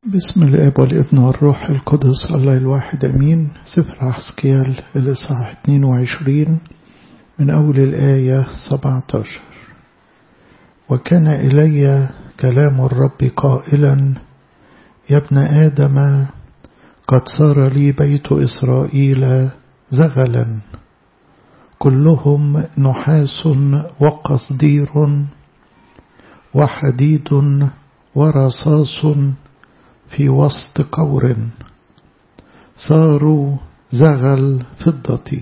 بسم الاب والابن والروح القدس الله الواحد امين سفر حسكيال الاصحاح 22 من اول الايه 17 وكان الي كلام الرب قائلا يا ابن ادم قد صار لي بيت اسرائيل زغلا كلهم نحاس وقصدير وحديد ورصاص في وسط قور صاروا زغل فضتي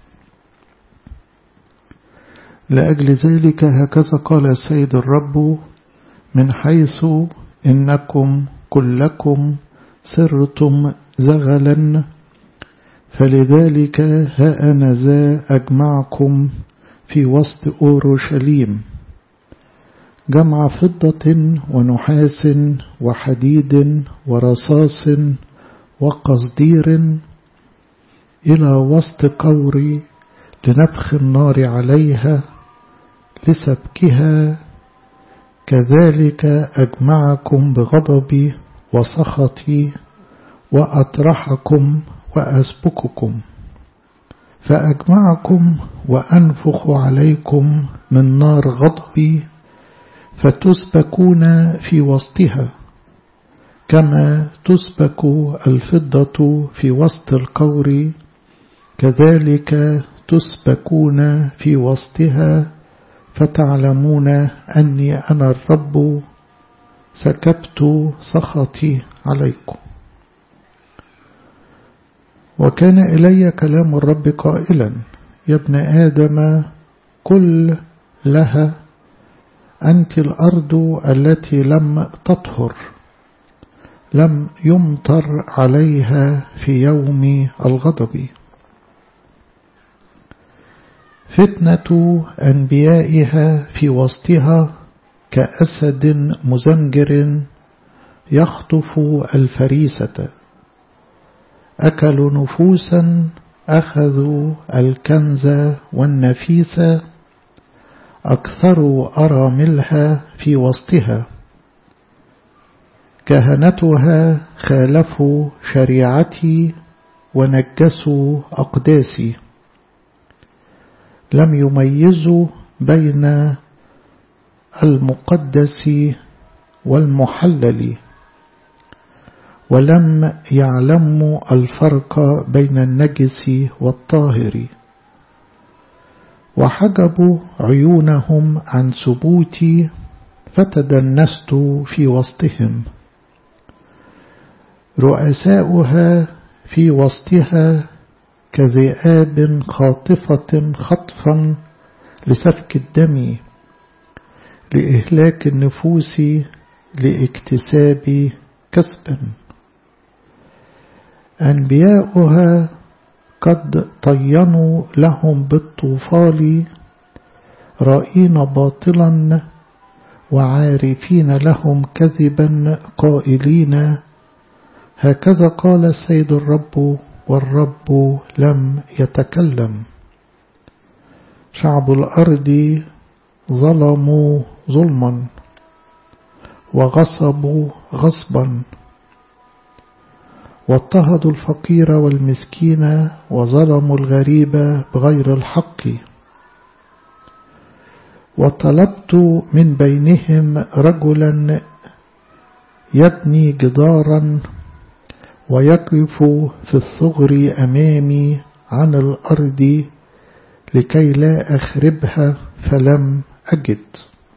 لأجل ذلك هكذا قال السيد الرب من حيث إنكم كلكم صرتم زغلا فلذلك ها أنا ذا أجمعكم في وسط أورشليم جمع فضة ونحاس وحديد ورصاص وقصدير إلى وسط قوري لنفخ النار عليها لسبكها كذلك أجمعكم بغضبي وسخطي وأطرحكم وأسبككم فأجمعكم وأنفخ عليكم من نار غضبي فتسبكون في وسطها كما تسبك الفضة في وسط القور كذلك تسبكون في وسطها فتعلمون أني أنا الرب سكبت سخطي عليكم وكان إلي كلام الرب قائلا يا ابن آدم كل لها أنت الأرض التي لم تطهر لم يمطر عليها في يوم الغضب فتنة أنبيائها في وسطها كأسد مزمجر يخطف الفريسة أكلوا نفوسا أخذوا الكنز والنفيس أكثروا أراملها في وسطها كهنتها خالفوا شريعتي ونجسوا أقداسي لم يميزوا بين المقدس والمحلل ولم يعلموا الفرق بين النجس والطاهر وحجبوا عيونهم عن ثبوتي فتدنست في وسطهم رؤساؤها في وسطها كذئاب خاطفة خطفا لسفك الدم لإهلاك النفوس لاكتساب كسبا أنبياؤها قد طينوا لهم بالطوفال رائين باطلا وعارفين لهم كذبا قائلين هكذا قال السيد الرب والرب لم يتكلم شعب الأرض ظلموا ظلما وغصبوا غصبا واضطهدوا الفقير والمسكين وظلموا الغريب بغير الحق وطلبت من بينهم رجلا يبني جدارا ويقف في الثغر أمامي عن الأرض لكي لا أخربها فلم أجد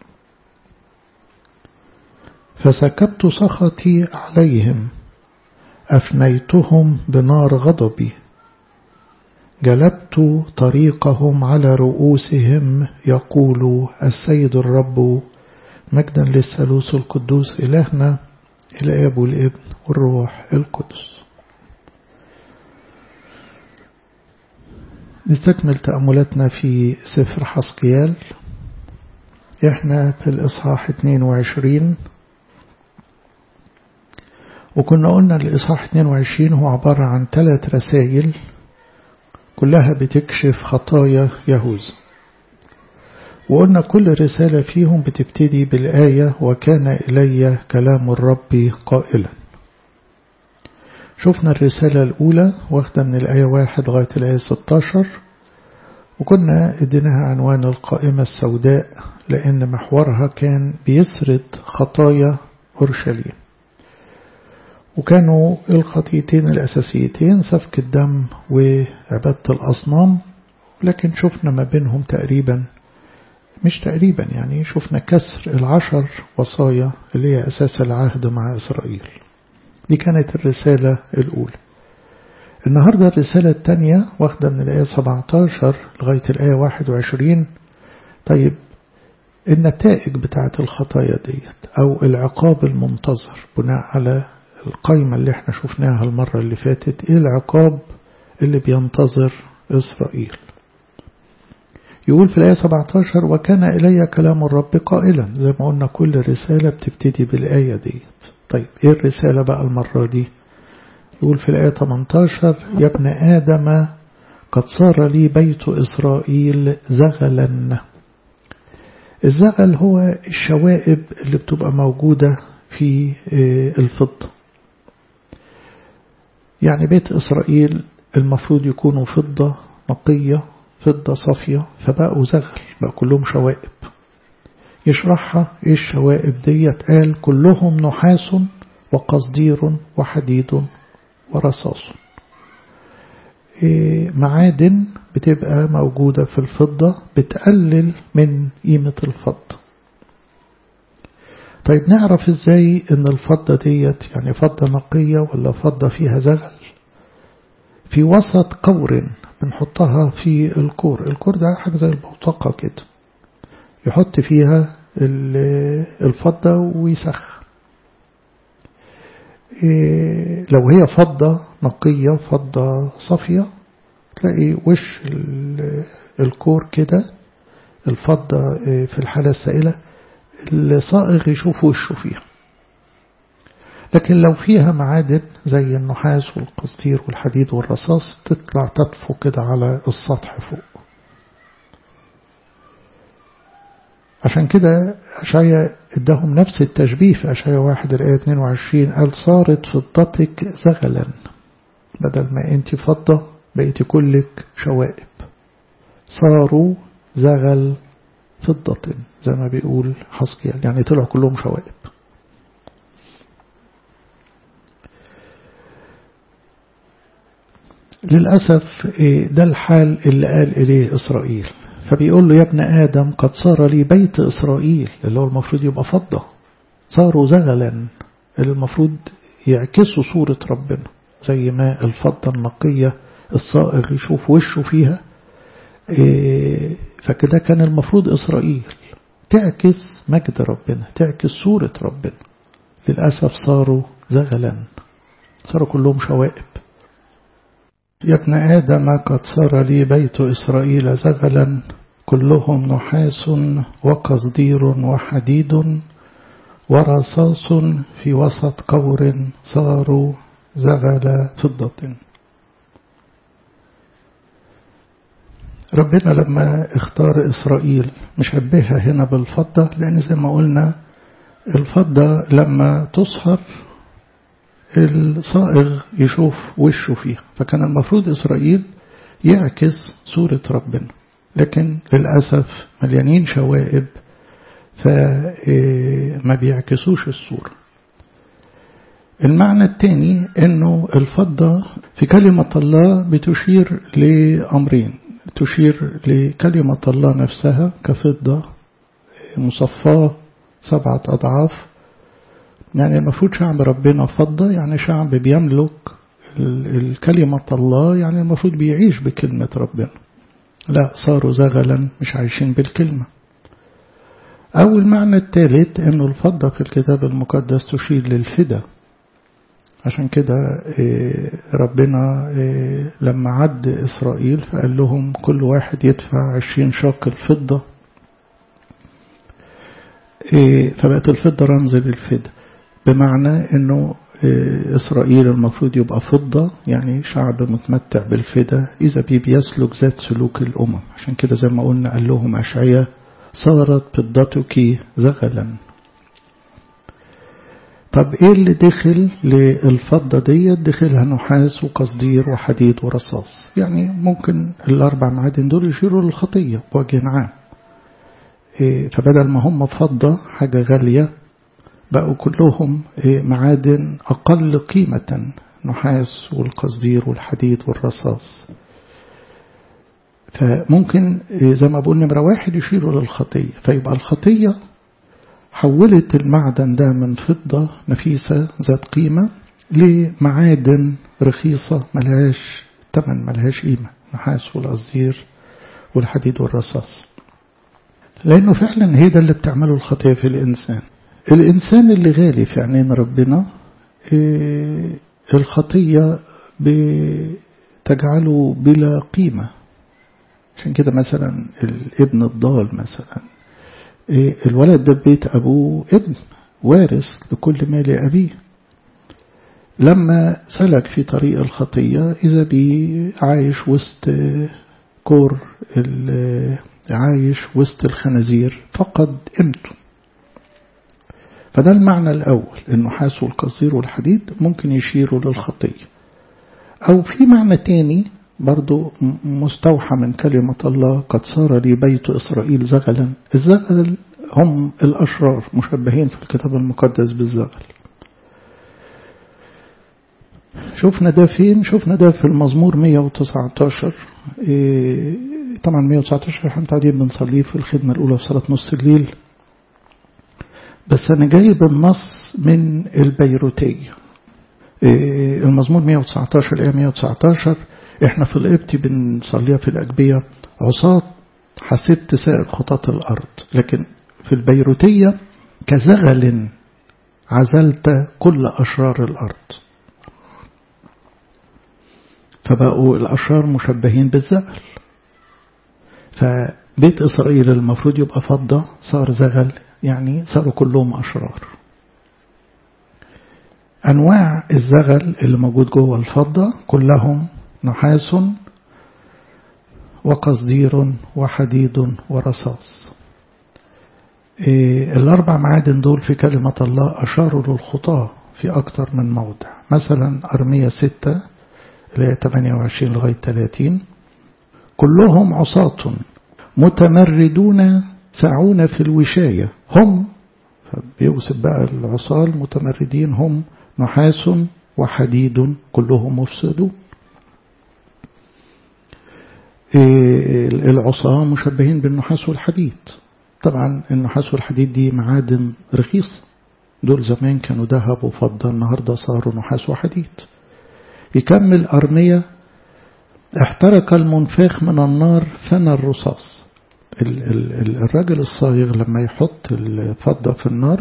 فسكبت سخطي عليهم أفنيتهم بنار غضبي جلبت طريقهم على رؤوسهم يقول السيد الرب مجدا للثالوث القدوس إلهنا الآب والابن والروح القدس نستكمل تأملاتنا في سفر حسقيال احنا في الإصحاح 22 وكنا قلنا الإصحاح 22 هو عبارة عن ثلاث رسائل كلها بتكشف خطايا يهوذا وقلنا كل رسالة فيهم بتبتدي بالآية وكان إلي كلام الرب قائلا شفنا الرسالة الأولى واخدة من الآية واحد لغاية الآية 16 وكنا اديناها عنوان القائمة السوداء لأن محورها كان بيسرد خطايا أورشليم وكانوا الخطيتين الأساسيتين سفك الدم وعبادة الأصنام لكن شفنا ما بينهم تقريبا مش تقريبا يعني شفنا كسر العشر وصايا اللي هي أساس العهد مع إسرائيل دي كانت الرسالة الأولى النهاردة الرسالة الثانية واخدة من الآية 17 لغاية الآية 21 طيب النتائج بتاعت الخطايا ديت أو العقاب المنتظر بناء على القائمة اللي احنا شفناها المرة اللي فاتت ايه العقاب اللي بينتظر إسرائيل يقول في الآية 17 وكان إلي كلام الرب قائلا زي ما قلنا كل رسالة بتبتدي بالآية ديت طيب ايه الرسالة بقى المرة دي يقول في الآية 18 يا ابن آدم قد صار لي بيت إسرائيل زغلا الزغل هو الشوائب اللي بتبقى موجودة في الفضة يعني بيت إسرائيل المفروض يكونوا فضة نقية فضة صافية فبقوا زغل بقى كلهم شوائب يشرحها ايه الشوائب ديت قال كلهم نحاس وقصدير وحديد ورصاص إيه معادن بتبقى موجودة في الفضة بتقلل من قيمة الفضة طيب نعرف ازاي ان الفضة ديت يعني فضة نقية ولا فضة فيها زغل في وسط قور بنحطها في الكور الكور ده حاجة زي البوتقة كده يحط فيها الفضة ويسخ لو هي فضة نقية فضة صافية تلاقي وش الكور كده الفضة في الحالة السائلة الصائغ يشوف وشه فيها لكن لو فيها معادن زي النحاس والقصدير والحديد والرصاص تطلع تطفو كده على السطح فوق عشان كده أشعيا اداهم نفس التشبيه في أشعيا واحد الآية 22 قال صارت فضتك زغلا بدل ما انت فضة بقيت كلك شوائب صاروا زغل فضة زي ما بيقول حسقيال يعني طلعوا كلهم شوائب للأسف ده الحال اللي قال إليه إسرائيل فبيقول له يا ابن آدم قد صار لي بيت إسرائيل اللي هو المفروض يبقى فضة صاروا زغلا اللي المفروض يعكسوا صورة ربنا زي ما الفضة النقية الصائغ يشوف وشه فيها فكده كان المفروض إسرائيل تعكس مجد ربنا تعكس صورة ربنا للأسف صاروا زغلا صاروا كلهم شوائب يا ابن آدم قد صار لي بيت إسرائيل زغلا كلهم نحاس وقصدير وحديد ورصاص في وسط قور صاروا زغل فضة ربنا لما اختار إسرائيل مشبهها هنا بالفضة لأن زي ما قلنا الفضة لما تصهر الصائغ يشوف وشه فيها فكان المفروض إسرائيل يعكس صورة ربنا لكن للأسف مليانين شوائب فما بيعكسوش الصورة المعنى الثاني انه الفضة في كلمة الله بتشير لأمرين تشير لكلمة الله نفسها كفضة مصفاة سبعة أضعاف يعني المفروض شعب ربنا فضة يعني شعب بيملك الكلمة الله يعني المفروض بيعيش بكلمة ربنا لا صاروا زغلا مش عايشين بالكلمة أو المعنى الثالث أنه الفضة في الكتاب المقدس تشير للفدا عشان كده ربنا لما عد إسرائيل فقال لهم كل واحد يدفع عشرين شاق الفضة فبقت الفضة رمز للفدا بمعنى أنه إسرائيل المفروض يبقى فضة يعني شعب متمتع بالفدا إذا بي بيسلك ذات سلوك الأمم عشان كده زي ما قلنا قال لهم أشعية صارت فضتك زغلا طب ايه اللي دخل للفضة ديت دخلها نحاس وقصدير وحديد ورصاص يعني ممكن الاربع معادن دول يشيروا للخطية بوجه عام إيه فبدل ما هم فضة حاجة غالية بقوا كلهم إيه معادن أقل قيمة نحاس والقصدير والحديد والرصاص فممكن إيه زي ما بقول نمرة واحد يشيروا للخطية فيبقى الخطية حولت المعدن ده من فضة نفيسة ذات قيمة لمعادن رخيصة ملهاش تمن ملهاش قيمة نحاس والقصدير والحديد والرصاص لأنه فعلا هي ده اللي بتعمله الخطية في الإنسان الإنسان اللي غالي في عينين ربنا إيه الخطية بتجعله بلا قيمة عشان كده مثلا الابن الضال مثلا إيه الولد ده بيت أبوه ابن وارث لكل مال أبيه لما سلك في طريق الخطية إذا بي عايش وسط كور عايش وسط الخنازير فقد قيمته فده المعنى الأول النحاس والقصير والحديد ممكن يشيروا للخطية أو في معنى تاني برضو مستوحى من كلمة الله قد صار لي بيت إسرائيل زغلا الزغل هم الأشرار مشبهين في الكتاب المقدس بالزغل شفنا ده فين شفنا ده في المزمور 119 إيه طبعا 119 احنا متعودين بنصليه في الخدمة الأولى في صلاة نص الليل بس أنا جايب النص من البيروتية إيه المزمور 119 الآية 119 احنا في القبط بنصليها في الأجبية عصاة حسبت سائر خطاط الأرض لكن في البيروتية كزغل عزلت كل أشرار الأرض فبقوا الأشرار مشبهين بالزغل فبيت إسرائيل المفروض يبقى فضة صار زغل يعني صاروا كلهم أشرار أنواع الزغل اللي موجود جوه الفضة كلهم نحاس وقصدير وحديد ورصاص إيه الأربع معادن دول في كلمة الله أشاروا للخطاة في أكثر من موضع مثلا أرمية ستة اللي هي 28 لغاية 30 كلهم عصاة متمردون سعون في الوشاية هم بيوصف بقى العصاة المتمردين هم نحاس وحديد كلهم مفسدون العصاة مشبهين بالنحاس والحديد طبعا النحاس والحديد دي معادن رخيصة دول زمان كانوا ذهب وفضة النهاردة صاروا نحاس وحديد يكمل أرمية احترق المنفاخ من النار فنى الرصاص الراجل الصايغ لما يحط الفضة في النار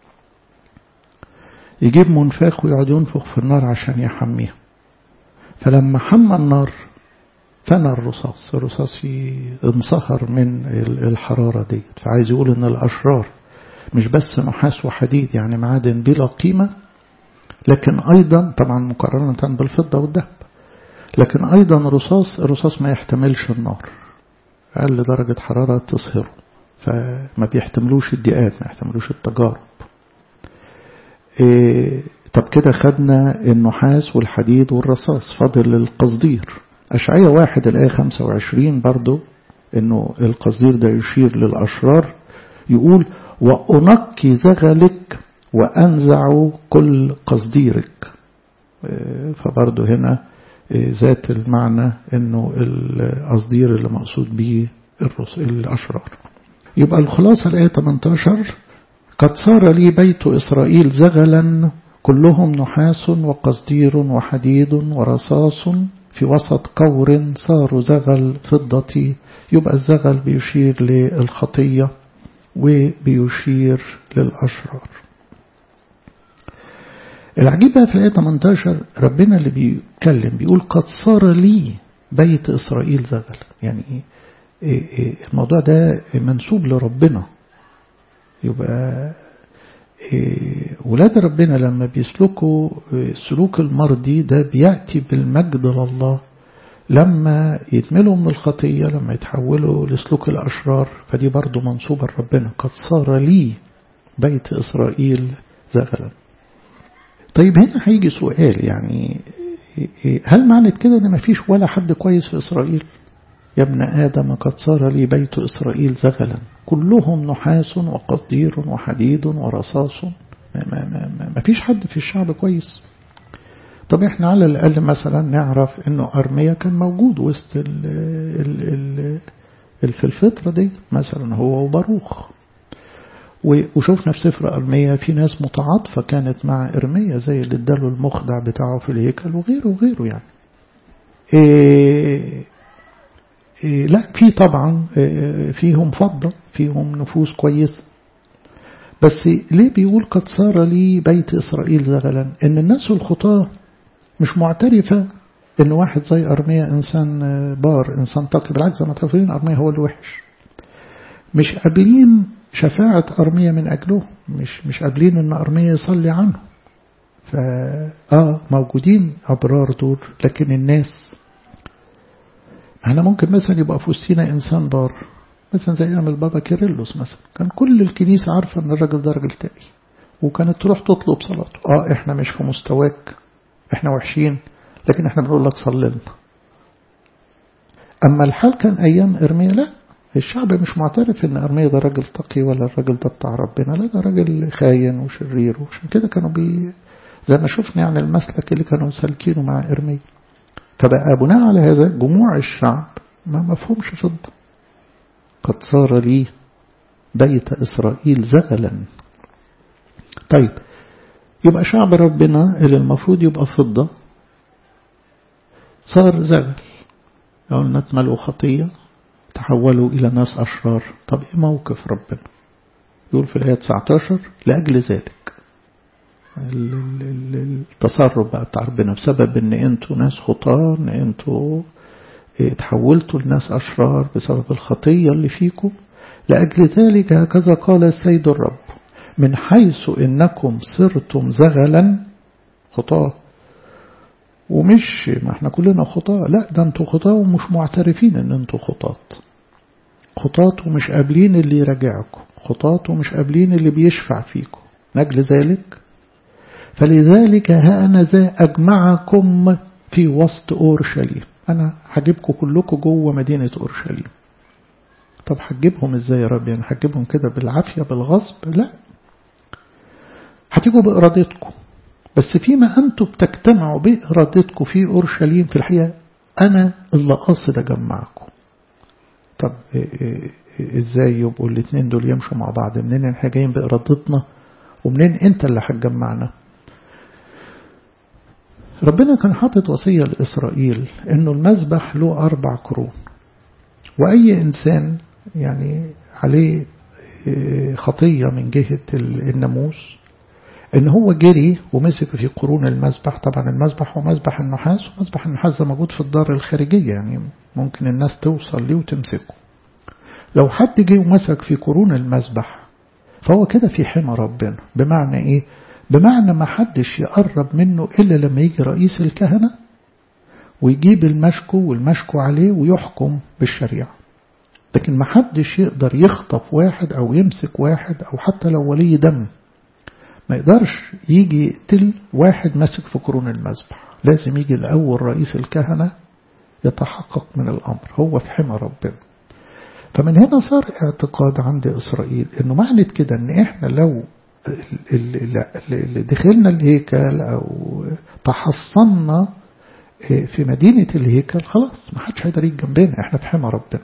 يجيب منفاخ ويقعد ينفخ في النار عشان يحميها فلما حمى النار فنى الرصاص الرصاص انصهر من الحرارة دي فعايز يقول ان الأشرار مش بس نحاس وحديد يعني معادن بلا قيمة لكن أيضا طبعا مقارنة بالفضة والذهب لكن أيضا رصاص الرصاص ما يحتملش النار أقل درجة حرارة تصهره فما بيحتملوش الدقات ما يحتملوش التجارب إيه طب كده خدنا النحاس والحديد والرصاص فاضل القصدير أشعية واحد الآية 25 برضو إنه القصدير ده يشير للأشرار يقول وأنقي زغلك وأنزع كل قصديرك فبرضو هنا ذات المعنى إنه القصدير اللي مقصود به الأشرار يبقى الخلاصة الآية 18 قد صار لي بيت إسرائيل زغلا كلهم نحاس وقصدير وحديد ورصاص في وسط قور صاروا زغل فضتي يبقى الزغل بيشير للخطية وبيشير للأشرار العجيب بقى في الآية 18 ربنا اللي بيتكلم بيقول قد صار لي بيت إسرائيل زغل يعني إيه إيه الموضوع ده منسوب لربنا يبقى إيه ولاد ربنا لما بيسلكوا السلوك المرضي ده بيأتي بالمجد لله لما يتملوا من الخطية لما يتحولوا لسلوك الأشرار فدي برضو منصوبة لربنا قد صار لي بيت إسرائيل زغلا طيب هنا هيجي سؤال يعني هل معنى كده ان مفيش ولا حد كويس في إسرائيل يا ابن آدم قد صار لي بيت إسرائيل زغلا كلهم نحاس وقصدير وحديد ورصاص ما, ما, ما, ما فيش حد في الشعب كويس طب احنا على الأقل مثلا نعرف انه أرميا كان موجود وسط ال ال ال في الفترة دي مثلا هو وباروخ وشوفنا في سفر أرميا في ناس متعاطفة كانت مع إرميا زي اللي اداله المخدع بتاعه في الهيكل وغيره وغيره يعني إيه إيه لا في طبعا إيه فيهم فضة فيهم نفوس كويسة بس ليه بيقول قد صار لي بيت إسرائيل زغلا إن الناس الخطاة مش معترفة إن واحد زي أرميا إنسان بار إنسان تقي بالعكس ما تعرفين أرميا هو اللي وحش مش قابلين شفاعة أرميا من أجله مش مش قابلين إن أرميا يصلي عنه فا آه موجودين أبرار دول لكن الناس احنا ممكن مثلا يبقى في وسطينا إنسان بار مثلا زي يعمل بابا كيرلس مثلا كان كل الكنيسة عارفة إن الراجل ده راجل تقي وكانت تروح تطلب صلاته اه احنا مش في مستواك احنا وحشين لكن احنا بنقول لك صلي لنا اما الحال كان ايام ارميا لا الشعب مش معترف ان ارميا ده راجل تقي ولا الراجل ده بتاع ربنا لا ده راجل خاين وشرير وعشان كده كانوا بي زي ما شفنا يعني المسلك اللي كانوا سالكينه مع ارميا فبقى بناء على هذا جموع الشعب ما مفهومش فضة قد صار لي بيت إسرائيل زغلا طيب يبقى شعب ربنا اللي المفروض يبقى فضة صار زغل قلنا اتملوا خطية تحولوا إلى ناس أشرار طب إيه موقف ربنا يقول في الآية 19 لأجل ذلك التصرف بقى بتاع ربنا بسبب ان انتوا ناس خطار ان انتوا تحولتوا لناس أشرار بسبب الخطية اللي فيكم لأجل ذلك هكذا قال السيد الرب من حيث إنكم صرتم زغلا خطاة ومش ما احنا كلنا خطاة لا ده انتوا خطاة ومش معترفين ان انتوا خطاة خطاة ومش قابلين اللي يراجعكم خطاة ومش قابلين اللي بيشفع فيكم نجل ذلك فلذلك ها أنا ذا أجمعكم في وسط أورشليم أنا هجيبكم كلكم جوه مدينة أورشليم طب هتجيبهم ازاي يا رب يعني هتجيبهم كده بالعافية بالغصب لا هتيجوا بإرادتكم بس فيما أنتم بتجتمعوا بإرادتكم في أورشليم في الحقيقة أنا اللي قاصد أجمعكم طب ازاي يبقوا الاثنين دول يمشوا مع بعض منين احنا جايين بإرادتنا ومنين انت اللي هتجمعنا ربنا كان حاطط وصية لإسرائيل أنه المذبح له أربع قرون وأي إنسان يعني عليه خطية من جهة الناموس ان هو جري ومسك في قرون المذبح طبعا المذبح هو مذبح النحاس ومذبح النحاس ده موجود في الدار الخارجية يعني ممكن الناس توصل ليه وتمسكه لو حد جه ومسك في قرون المذبح فهو كده في حمى ربنا بمعنى ايه بمعنى ما حدش يقرب منه إلا لما يجي رئيس الكهنة ويجيب المشكو والمشكو عليه ويحكم بالشريعة لكن ما حدش يقدر يخطف واحد أو يمسك واحد أو حتى لو ولي دم ما يقدرش يجي يقتل واحد ماسك في قرون المذبح لازم يجي الأول رئيس الكهنة يتحقق من الأمر هو في حمى ربنا فمن هنا صار اعتقاد عند إسرائيل إنه معنى كده إن إحنا لو اللي دخلنا الهيكل أو تحصنا في مدينة الهيكل خلاص ما حدش هيقدر يجي جنبنا احنا في حمى ربنا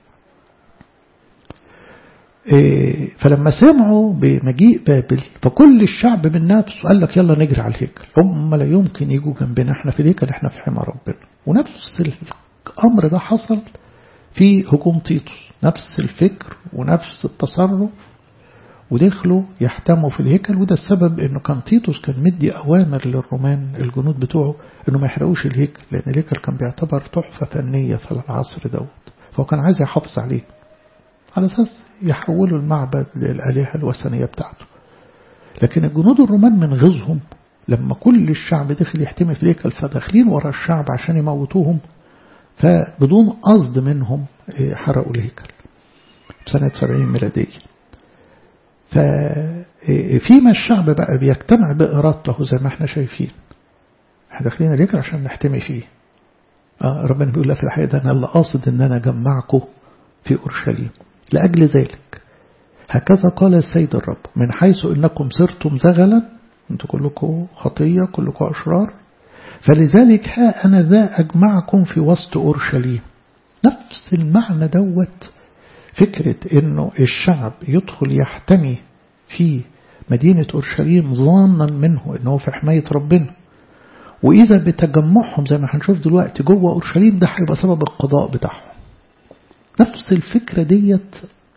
فلما سمعوا بمجيء بابل فكل الشعب من نفسه قال لك يلا نجري على الهيكل هم لا يمكن يجوا جنبنا احنا في الهيكل احنا في حمى ربنا ونفس الأمر ده حصل في هجوم تيتوس نفس الفكر ونفس التصرف ودخلوا يحتموا في الهيكل وده السبب انه كان تيتوس كان مدي اوامر للرومان الجنود بتوعه انه ما يحرقوش الهيكل لان الهيكل كان بيعتبر تحفة فنية في العصر دوت فهو كان عايز يحافظ عليه على اساس يحولوا المعبد للآلهة الوثنية بتاعته لكن الجنود الرومان من غزهم لما كل الشعب دخل يحتمي في الهيكل فداخلين ورا الشعب عشان يموتوهم فبدون قصد منهم حرقوا الهيكل بسنة 70 ميلادية فيما الشعب بقى بيجتمع بإرادته زي ما احنا شايفين احنا داخلين الهيكل عشان نحتمي فيه آه ربنا بيقول لك في الحقيقة ده أنا اللي قاصد إن أنا أجمعكم في أورشليم لأجل ذلك هكذا قال السيد الرب من حيث إنكم صرتم زغلا أنتم كلكم خطية كلكم أشرار فلذلك ها أنا ذا أجمعكم في وسط أورشليم نفس المعنى دوت فكرة إنه الشعب يدخل يحتمي في مدينة أورشليم ظانا منه إنه في حماية ربنا وإذا بتجمعهم زي ما هنشوف دلوقتي جوه أورشليم ده هيبقى سبب القضاء بتاعهم نفس الفكرة ديت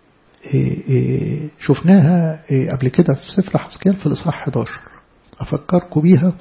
شفناها قبل كده في سفر حسكيال في الإصحاح 11 أفكركم بيها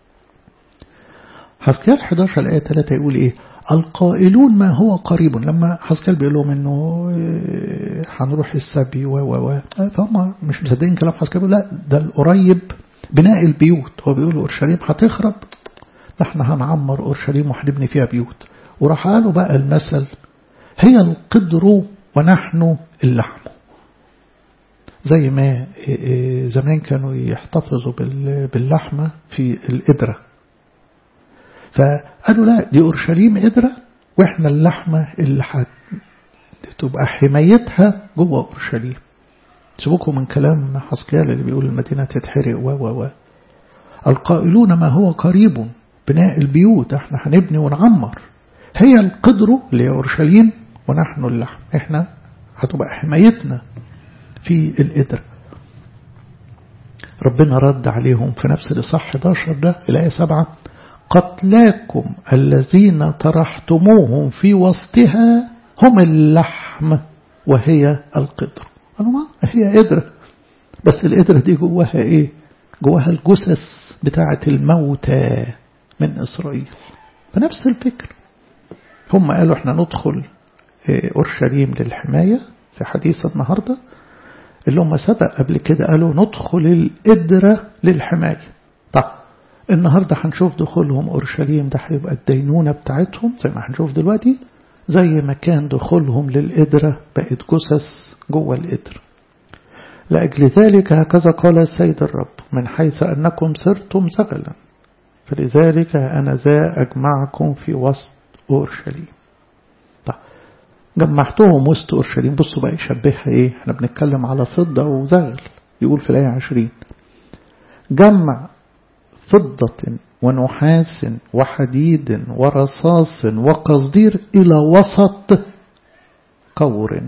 حسكيال 11 الآية 3 يقول إيه القائلون ما هو قريب لما حسكيال بيقول لهم إنه هنروح السبي و و و فهم مش مصدقين كلام حسكيال لا ده القريب بناء البيوت هو بيقول أورشليم هتخرب ده احنا هنعمر أورشليم وهنبني فيها بيوت وراح قالوا بقى المثل هي القدر ونحن اللحم زي ما زمان كانوا يحتفظوا باللحمة في القدرة فقالوا لا دي أورشليم قدرة وإحنا اللحمة اللي تبقى حمايتها جوه أورشليم سيبوكم من كلام حسكيال اللي بيقول المدينة تتحرق و و و القائلون ما هو قريب بناء البيوت احنا هنبني ونعمر هي القدر اللي هي أورشليم ونحن اللحم احنا هتبقى حمايتنا في القدر ربنا رد عليهم في نفس الإصحاح 11 ده الآية 7 قتلاكم الذين طرحتموهم في وسطها هم اللحم وهي القدر قالوا ما هي قدرة بس القدرة دي جواها ايه جواها الجثث بتاعة الموتى من إسرائيل فنفس الفكر هم قالوا احنا ندخل أورشليم للحماية في حديث النهاردة اللي هم سبق قبل كده قالوا ندخل القدرة للحماية طب النهاردة هنشوف دخولهم أورشليم ده هيبقى الدينونة بتاعتهم زي ما هنشوف دلوقتي زي ما كان دخولهم للقدرة بقت جثث جوه القدر لأجل ذلك هكذا قال السيد الرب من حيث أنكم صرتم زغلا فلذلك أنا ذا أجمعكم في وسط أورشليم طيب جمعتهم وسط أورشليم بصوا بقى يشبهها إيه احنا بنتكلم على فضة وزغل يقول في الآية عشرين جمع فضة ونحاس وحديد ورصاص وقصدير إلى وسط قور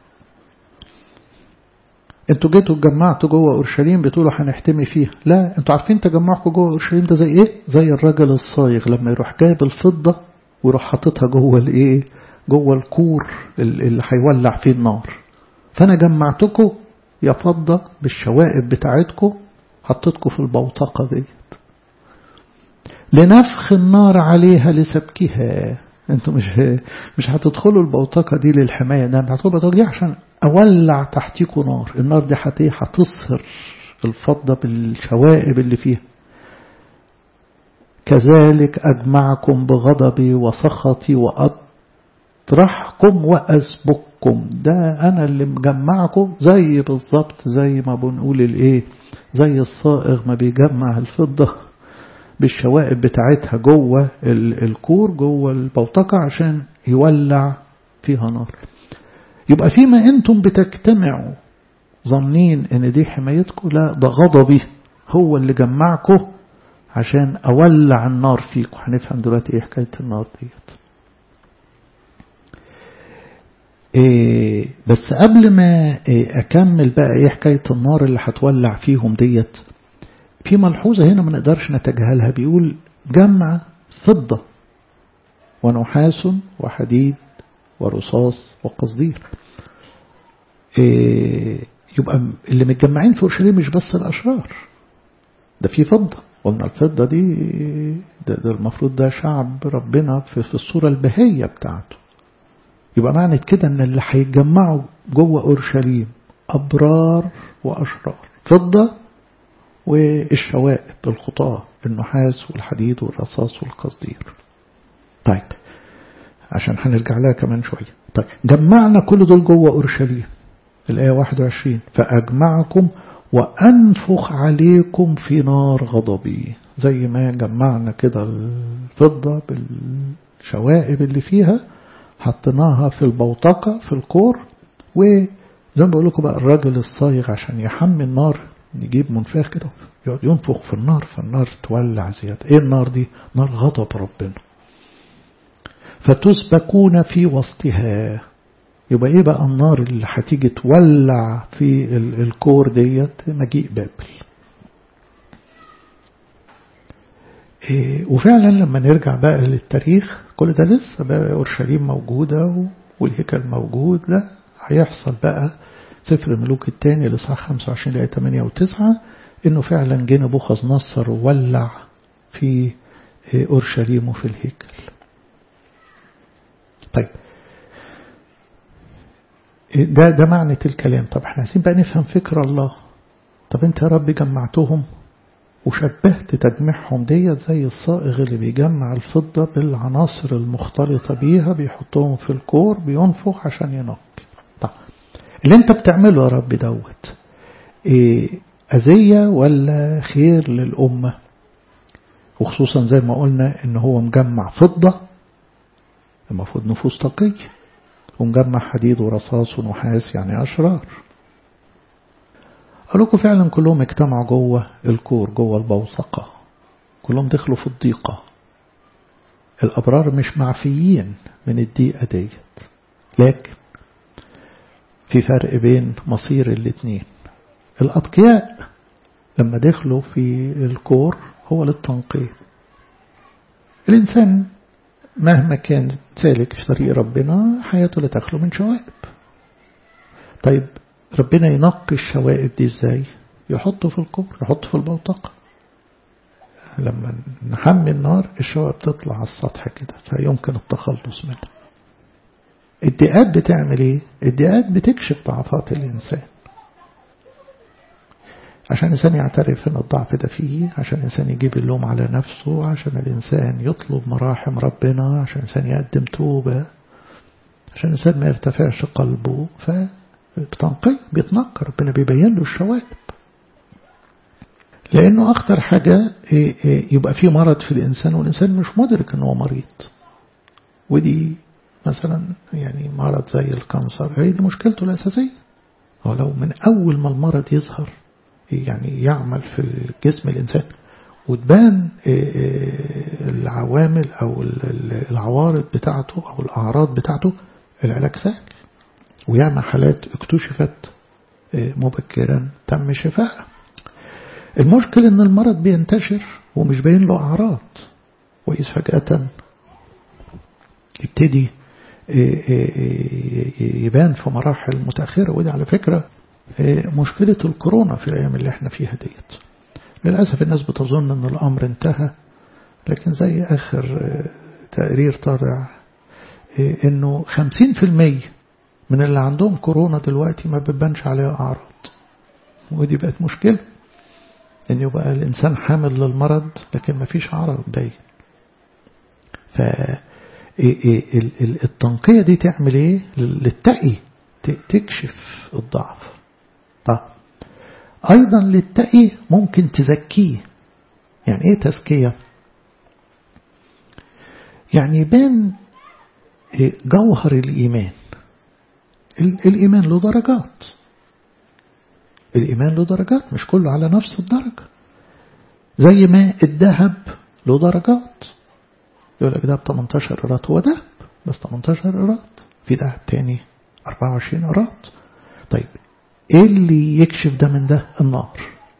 انتوا جيتوا اتجمعتوا جوه اورشليم بتقولوا هنحتمي فيها لا انتوا عارفين تجمعكم جوه اورشليم ده زي ايه زي الراجل الصايغ لما يروح جايب الفضه ويروح حاططها جوه الايه جوه الكور اللي هيولع فيه النار فانا جمعتكم يا فضه بالشوائب بتاعتكم حطيتكم في البوتقه ديت لنفخ النار عليها لسبكها انتوا مش مش هتدخلوا البوتقه دي للحمايه ده هتدخلوا البوتقه دي عشان اولع تحتيكوا نار النار دي هتصهر الفضه بالشوائب اللي فيها كذلك اجمعكم بغضبي وسخطي واطرحكم واسبككم ده انا اللي مجمعكم زي بالظبط زي ما بنقول الايه زي الصائغ ما بيجمع الفضه بالشوائب بتاعتها جوه الكور جوه البوتقة عشان يولع فيها نار يبقى فيما انتم بتجتمعوا ظنين ان دي حمايتكم لا ده غضبي هو اللي جمعكم عشان اولع النار فيكم هنفهم دلوقتي ايه حكاية النار ديت إيه بس قبل ما إيه اكمل بقى ايه حكاية النار اللي هتولع فيهم ديت في ملحوظة هنا ما نقدرش نتجاهلها بيقول جمع فضة ونحاس وحديد ورصاص وقصدير إيه يبقى اللي متجمعين في أورشليم مش بس الأشرار ده في فضة قلنا الفضة دي ده, ده المفروض ده شعب ربنا في, في الصورة البهية بتاعته يبقى معنى كده ان اللي هيتجمعوا جوه أورشليم أبرار وأشرار فضة والشوائب الخطاة النحاس والحديد والرصاص والقصدير طيب عشان هنرجع لها كمان شوية طيب جمعنا كل دول جوه أورشليم الآية 21 فأجمعكم وأنفخ عليكم في نار غضبي زي ما جمعنا كده الفضة بالشوائب اللي فيها حطيناها في البوتقة في الكور وزي ما بقول لكم بقى الراجل الصايغ عشان يحمي النار يجيب منفاخ كده يقعد ينفخ في النار فالنار تولع زيادة ايه النار دي نار غضب ربنا فتسبكون في وسطها يبقى ايه بقى النار اللي هتيجي تولع في الكور ديت مجيء بابل إيه وفعلا لما نرجع بقى للتاريخ كل ده لسه بقى اورشليم موجودة والهيكل موجود لا هيحصل بقى سفر الملوك الثاني لصح 25 لآية 8 و9 انه فعلا جه نبوخذ نصر وولع في اورشليم وفي الهيكل طيب ده ده معنى الكلام طب احنا عايزين بقى نفهم فكر الله طب انت يا رب جمعتهم وشبهت تجميعهم ديت زي الصائغ اللي بيجمع الفضة بالعناصر المختلطة بيها بيحطهم في الكور بينفخ عشان ينقي طب اللي انت بتعمله يا رب دوت ايه أذية ولا خير للأمة وخصوصا زي ما قلنا ان هو مجمع فضة المفروض نفوس تقي ومجمع حديد ورصاص ونحاس يعني أشرار قالوا لكم فعلا كلهم اجتمعوا جوه الكور جوه البوثقة كلهم دخلوا في الضيقة الأبرار مش معفيين من الضيقة ديت لكن في فرق بين مصير الاتنين الأتقياء لما دخلوا في الكور هو للتنقية الإنسان مهما كان سالك في طريق ربنا حياته لا تخلو من شوائب طيب ربنا ينقي الشوائب دي ازاي يحطه في الكور يحطه في البوتقة لما نحمي النار الشوائب تطلع على السطح كده فيمكن التخلص منها الدقات بتعمل ايه الدقات بتكشف ضعفات الانسان عشان الإنسان يعترف أن الضعف ده فيه عشان الإنسان يجيب اللوم على نفسه عشان الإنسان يطلب مراحم ربنا عشان الإنسان يقدم توبة عشان الإنسان ما يرتفعش قلبه فبتنقي بيتنقى ربنا بيبين له الشوائب لأنه أخطر حاجة يبقى فيه مرض في الإنسان والإنسان مش مدرك أنه مريض ودي مثلا يعني مرض زي الكانسر هي دي مشكلته الأساسية ولو من أول ما المرض يظهر يعني يعمل في جسم الإنسان وتبان العوامل أو العوارض بتاعته أو الأعراض بتاعته العلاج سهل وياما حالات اكتشفت مبكرا تم شفائها المشكلة ان المرض بينتشر ومش باين له أعراض وإذ فجأة يبتدي يبان في مراحل متأخرة ودي على فكرة مشكلة الكورونا في الأيام اللي احنا فيها ديت للأسف الناس بتظن أن الأمر انتهى لكن زي آخر تقرير طالع أنه خمسين في المية من اللي عندهم كورونا دلوقتي ما بتبانش عليها أعراض ودي بقت مشكلة أن يبقى الإنسان حامل للمرض لكن ما فيش أعراض باين ف التنقية دي تعمل ايه للتقي تكشف الضعف طب أيضا للتقي ممكن تزكيه يعني إيه تزكية يعني يبان جوهر الإيمان الإيمان له درجات الإيمان له درجات مش كله على نفس الدرجة زي ما الذهب له درجات يقول لك ده ب 18 قراط هو دهب بس 18 قراط في دهب تاني 24 قراط طيب ايه اللي يكشف ده من ده النار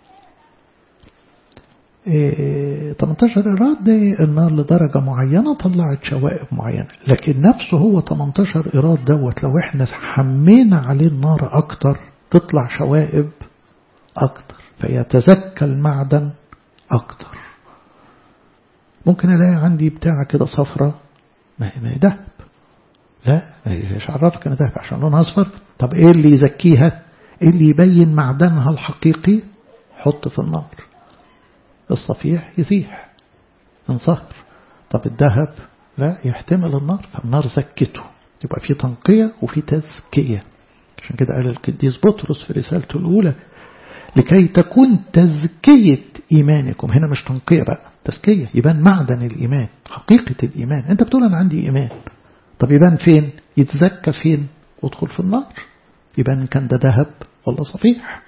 إيه 18 قراط دي النار لدرجة معينة طلعت شوائب معينة لكن نفسه هو 18 قراط دوت لو احنا حمينا عليه النار اكتر تطلع شوائب اكتر فيتزكى المعدن اكتر ممكن الاقي عندي بتاعة كده صفرة ما هي دهب لا ايش عرفك انا دهب عشان لونها اصفر طب ايه اللي يزكيها ايه اللي يبين معدنها الحقيقي حط في النار الصفيح يزيح انصهر طب الذهب لا يحتمل النار فالنار زكته يبقى في تنقية وفي تزكية عشان كده قال القديس بطرس في رسالته الأولى لكي تكون تزكية إيمانكم هنا مش تنقية بقى تزكية يبان معدن الإيمان حقيقة الإيمان أنت بتقول أنا عندي إيمان طب يبان فين يتزكى فين ادخل في النار يبان كان ده ذهب ولا صفيح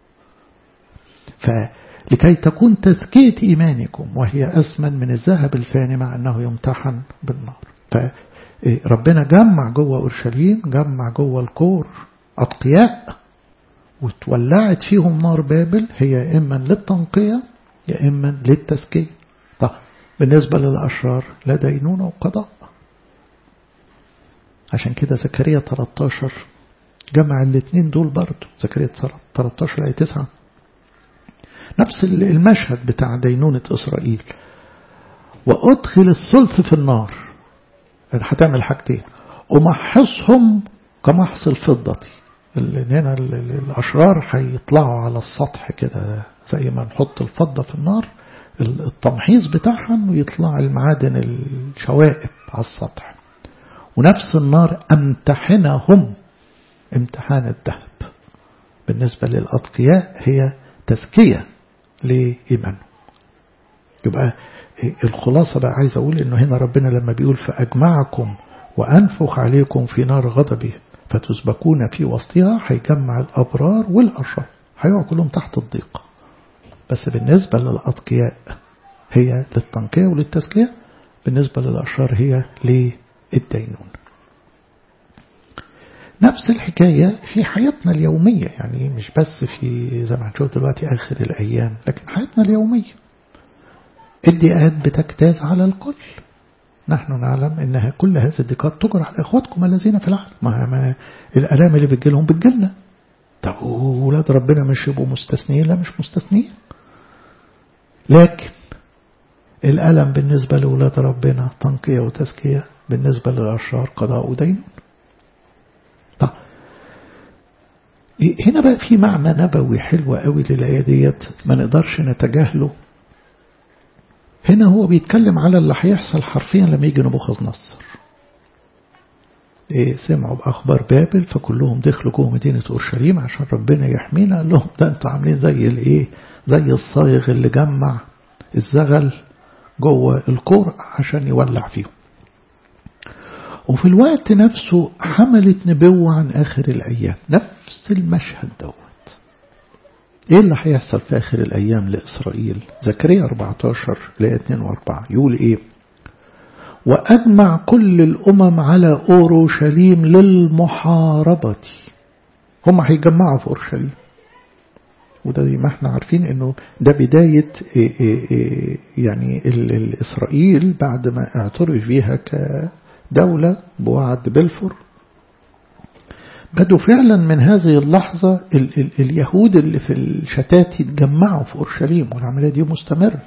فلكي تكون تزكية إيمانكم وهي أسمن من الذهب الفاني مع أنه يمتحن بالنار فربنا جمع جوه أورشليم جمع جوه الكور أتقياء وتولعت فيهم نار بابل هي إما للتنقية يا إما للتزكية طب بالنسبة للأشرار لا دينونة وقضاء عشان كده زكريا 13 جمع الاثنين دول برضه زكريا 13 آية 9 نفس المشهد بتاع دينونة إسرائيل وأدخل الثلث في النار هتعمل حاجتين ومحصهم كمحص الفضة هنا الأشرار هيطلعوا على السطح كده زي ما نحط الفضة في النار التمحيص بتاعهم ويطلع المعادن الشوائب على السطح ونفس النار امتحنهم امتحان الذهب بالنسبة للأتقياء هي تزكية لإيمانه يبقى الخلاصة بقى عايز أقول إنه هنا ربنا لما بيقول فأجمعكم وأنفخ عليكم في نار غضبه فتسبكون في وسطها هيجمع الأبرار والأشرار هيقعوا كلهم تحت الضيق بس بالنسبة للأتقياء هي للتنقية وللتزكية بالنسبة للأشرار هي للدينون نفس الحكاية في حياتنا اليومية يعني مش بس في زي ما هنشوف دلوقتي آخر الأيام لكن حياتنا اليومية الضيقات بتجتاز على الكل نحن نعلم أنها كل هذه الضيقات تجرى على إخواتكم الذين في العالم ما, ما الألام اللي بتجيلهم بتجيلنا طب ولاد ربنا مش يبقوا مستثنيين لا مش مستثنيين لكن الألم بالنسبة لأولاد ربنا تنقية وتزكية بالنسبة للأشرار قضاء ودين طب هنا بقى في معنى نبوي حلو قوي للآية ديت ما نقدرش نتجاهله هنا هو بيتكلم على اللي هيحصل حرفيا لما يجي نبوخذ نصر إيه سمعوا بأخبار بابل فكلهم دخلوا جوه مدينة أورشليم عشان ربنا يحمينا قال لهم ده انتوا عاملين زي الايه زي الصايغ اللي جمع الزغل جوه الكور عشان يولع فيهم وفي الوقت نفسه حملت نبوة عن آخر الأيام نفس المشهد دوت ايه اللي هيحصل في آخر الأيام لإسرائيل زكريا 14 لآية 2 و4 يقول ايه وأجمع كل الأمم على أورشليم للمحاربة هم هيجمعوا في أورشليم وده ما احنا عارفين انه ده بداية إيه إيه إيه يعني الإسرائيل بعد ما اعترف بيها كدولة بوعد بلفور بدوا فعلا من هذه اللحظة ال ال اليهود اللي في الشتات يتجمعوا في أورشليم والعملية دي مستمرة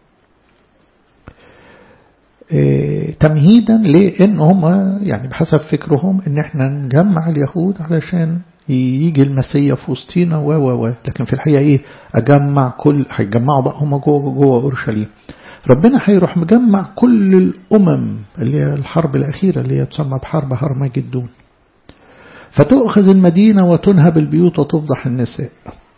تمهيدا لأن هم يعني بحسب فكرهم ان احنا نجمع اليهود علشان يجي المسيا في وسطينا و و و لكن في الحقيقة ايه اجمع كل هيجمعوا بقى هم جوه جوه اورشليم ربنا هيروح مجمع كل الامم اللي هي الحرب الاخيره اللي هي تسمى بحرب هرمجدون فتؤخذ المدينه وتنهب البيوت وتفضح النساء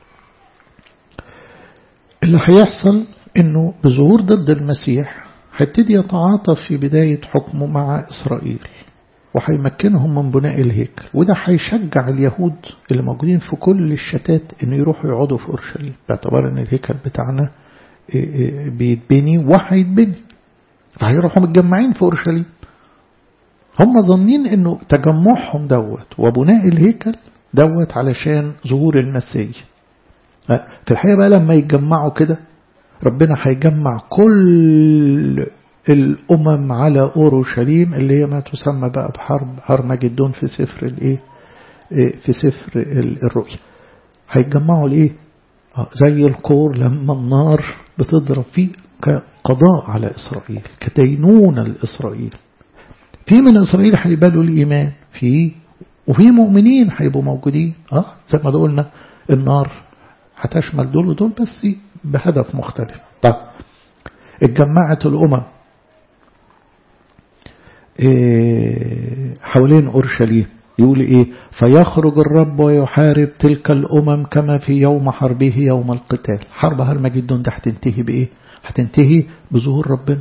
اللي هيحصل انه بظهور ضد المسيح هيبتدي يتعاطف في بداية حكمه مع إسرائيل وهيمكنهم من بناء الهيكل وده هيشجع اليهود اللي موجودين في كل الشتات ان يروحوا يقعدوا في اورشليم باعتبار ان الهيكل بتاعنا بيتبني وهيتبني فهيروحوا متجمعين في اورشليم هم ظنين انه تجمعهم دوت وبناء الهيكل دوت علشان ظهور المسيح في الحقيقة بقى لما يتجمعوا كده ربنا هيجمع كل الأمم على أورشليم اللي هي ما تسمى بقى بحرب هرمجدون في سفر الإيه في سفر الرؤيا هيتجمعوا الإيه زي الكور لما النار بتضرب فيه كقضاء على إسرائيل كدينونة لإسرائيل في من إسرائيل هيبالوا الإيمان في وفي مؤمنين هيبقوا موجودين اه زي ما قلنا النار هتشمل دول ودول بس بهدف مختلف طب اتجمعت الأمم حوالين أورشليم يقول إيه فيخرج الرب ويحارب تلك الأمم كما في يوم حربه يوم القتال حرب هرمجدون ده هتنتهي بإيه هتنتهي بظهور ربنا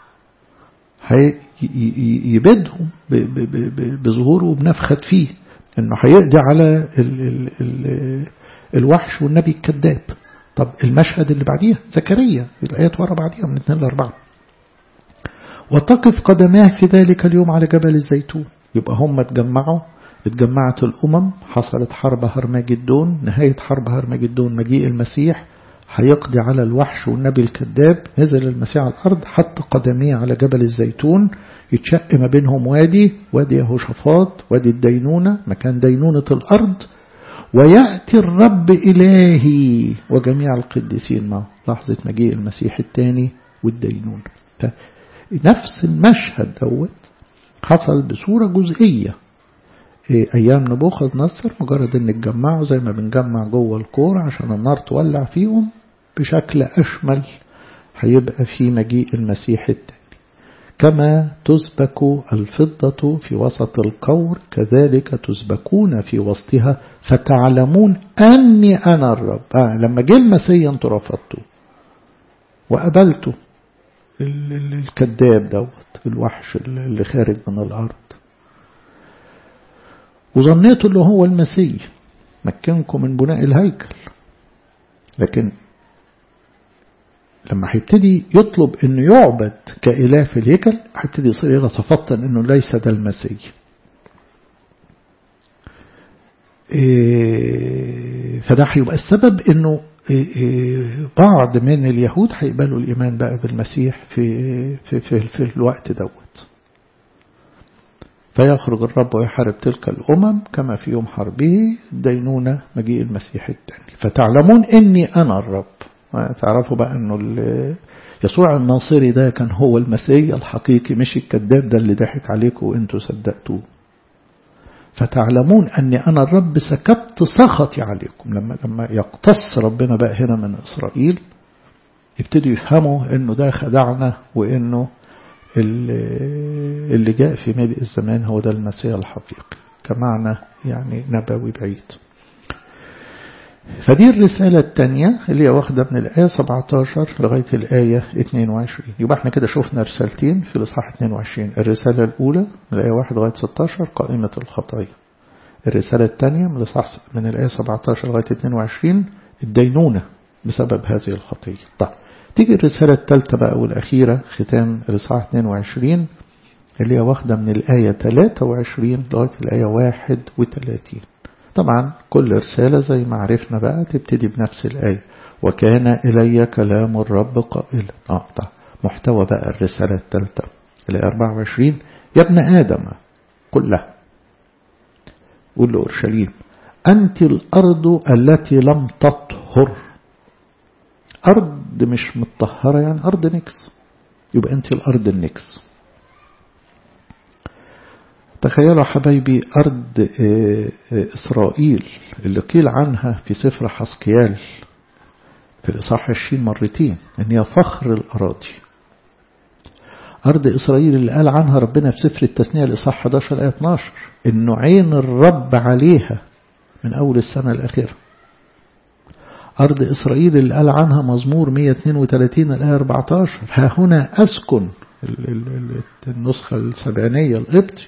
يبدهم بظهوره وبنفخة فيه انه هيقضي على ال ال ال الوحش والنبي الكذاب طب المشهد اللي بعديها زكريا الآيات ورا بعديها من 2 ل 4 وتقف قدماه في ذلك اليوم على جبل الزيتون يبقى هم اتجمعوا اتجمعت الأمم حصلت حرب هرمجدون نهاية حرب هرمجدون مجيء المسيح هيقضي على الوحش والنبي الكذاب نزل المسيح على الأرض حط قدميه على جبل الزيتون يتشق ما بينهم وادي وادي يهوشافاط وادي الدينونة مكان دينونة الأرض ويأتي الرب إلهي وجميع القديسين معه لحظة مجيء المسيح الثاني والدينونة نفس المشهد دوت حصل بصورة جزئية أيام نبوخذ نصر مجرد أن نتجمعوا زي ما بنجمع جوه الكور عشان النار تولع فيهم بشكل أشمل هيبقى في مجيء المسيح الثاني كما تسبك الفضة في وسط القور كذلك تسبكون في وسطها فتعلمون أني أنا الرب آه لما جه المسيح انتوا رفضتوا وقبلتوا الكذاب دوت الوحش اللي خارج من الأرض وظنيتوا اللي هو المسيح مكنكم من بناء الهيكل لكن لما هيبتدي يطلب انه يعبد كإله في الهيكل هيبتدي يصير يتفطن انه ليس ده المسيح إيه فده هيبقى السبب انه إيه بعض من اليهود هيقبلوا الايمان بقى بالمسيح في في في, في الوقت دوت فيخرج الرب ويحارب تلك الأمم كما في يوم حربه دينونة مجيء المسيح الثاني فتعلمون إني أنا الرب تعرفوا بقى أنه يسوع الناصري ده كان هو المسيح الحقيقي مش الكذاب ده اللي ضحك عليكم وانتوا صدقتوه فتعلمون أني أنا الرب سكبت سخطي عليكم لما لما يقتص ربنا بقى هنا من إسرائيل يبتدوا يفهموا أنه ده خدعنا وأنه اللي جاء في ملء الزمان هو ده المسيح الحقيقي كمعنى يعني نبوي بعيد فدي الرسالة الثانية اللي هي واخدة من الآية 17 لغاية الآية 22 يبقى احنا كده شفنا رسالتين في الإصحاح 22 الرسالة الأولى من الآية 1 لغاية 16 قائمة الخطايا الرسالة الثانية من الإصحاح من الآية 17 لغاية 22 الدينونة بسبب هذه الخطية طيب تيجي الرسالة الثالثة بقى والأخيرة ختام الإصحاح 22 اللي هي واخدة من الآية 23 لغاية الآية 31 طبعا كل رسالة زي ما عرفنا بقى تبتدي بنفس الآية وكان إلي كلام الرب قائلا آه طيب محتوى بقى الرسالة الثالثة الآية 24 يا ابن آدم كلها قول له أورشليم أنت الأرض التي لم تطهر أرض مش متطهرة يعني أرض نكس يبقى أنت الأرض النكس تخيلوا حبايبي أرض إسرائيل اللي قيل عنها في سفر حسكيال في الإصحاح 20 مرتين إن هي فخر الأراضي أرض إسرائيل اللي قال عنها ربنا في سفر التثنية الإصحاح 11 آية 12 إنه عين الرب عليها من أول السنة الأخيرة أرض إسرائيل اللي قال عنها مزمور 132 الآية 14 ها هنا أسكن النسخة السبعينية القبطي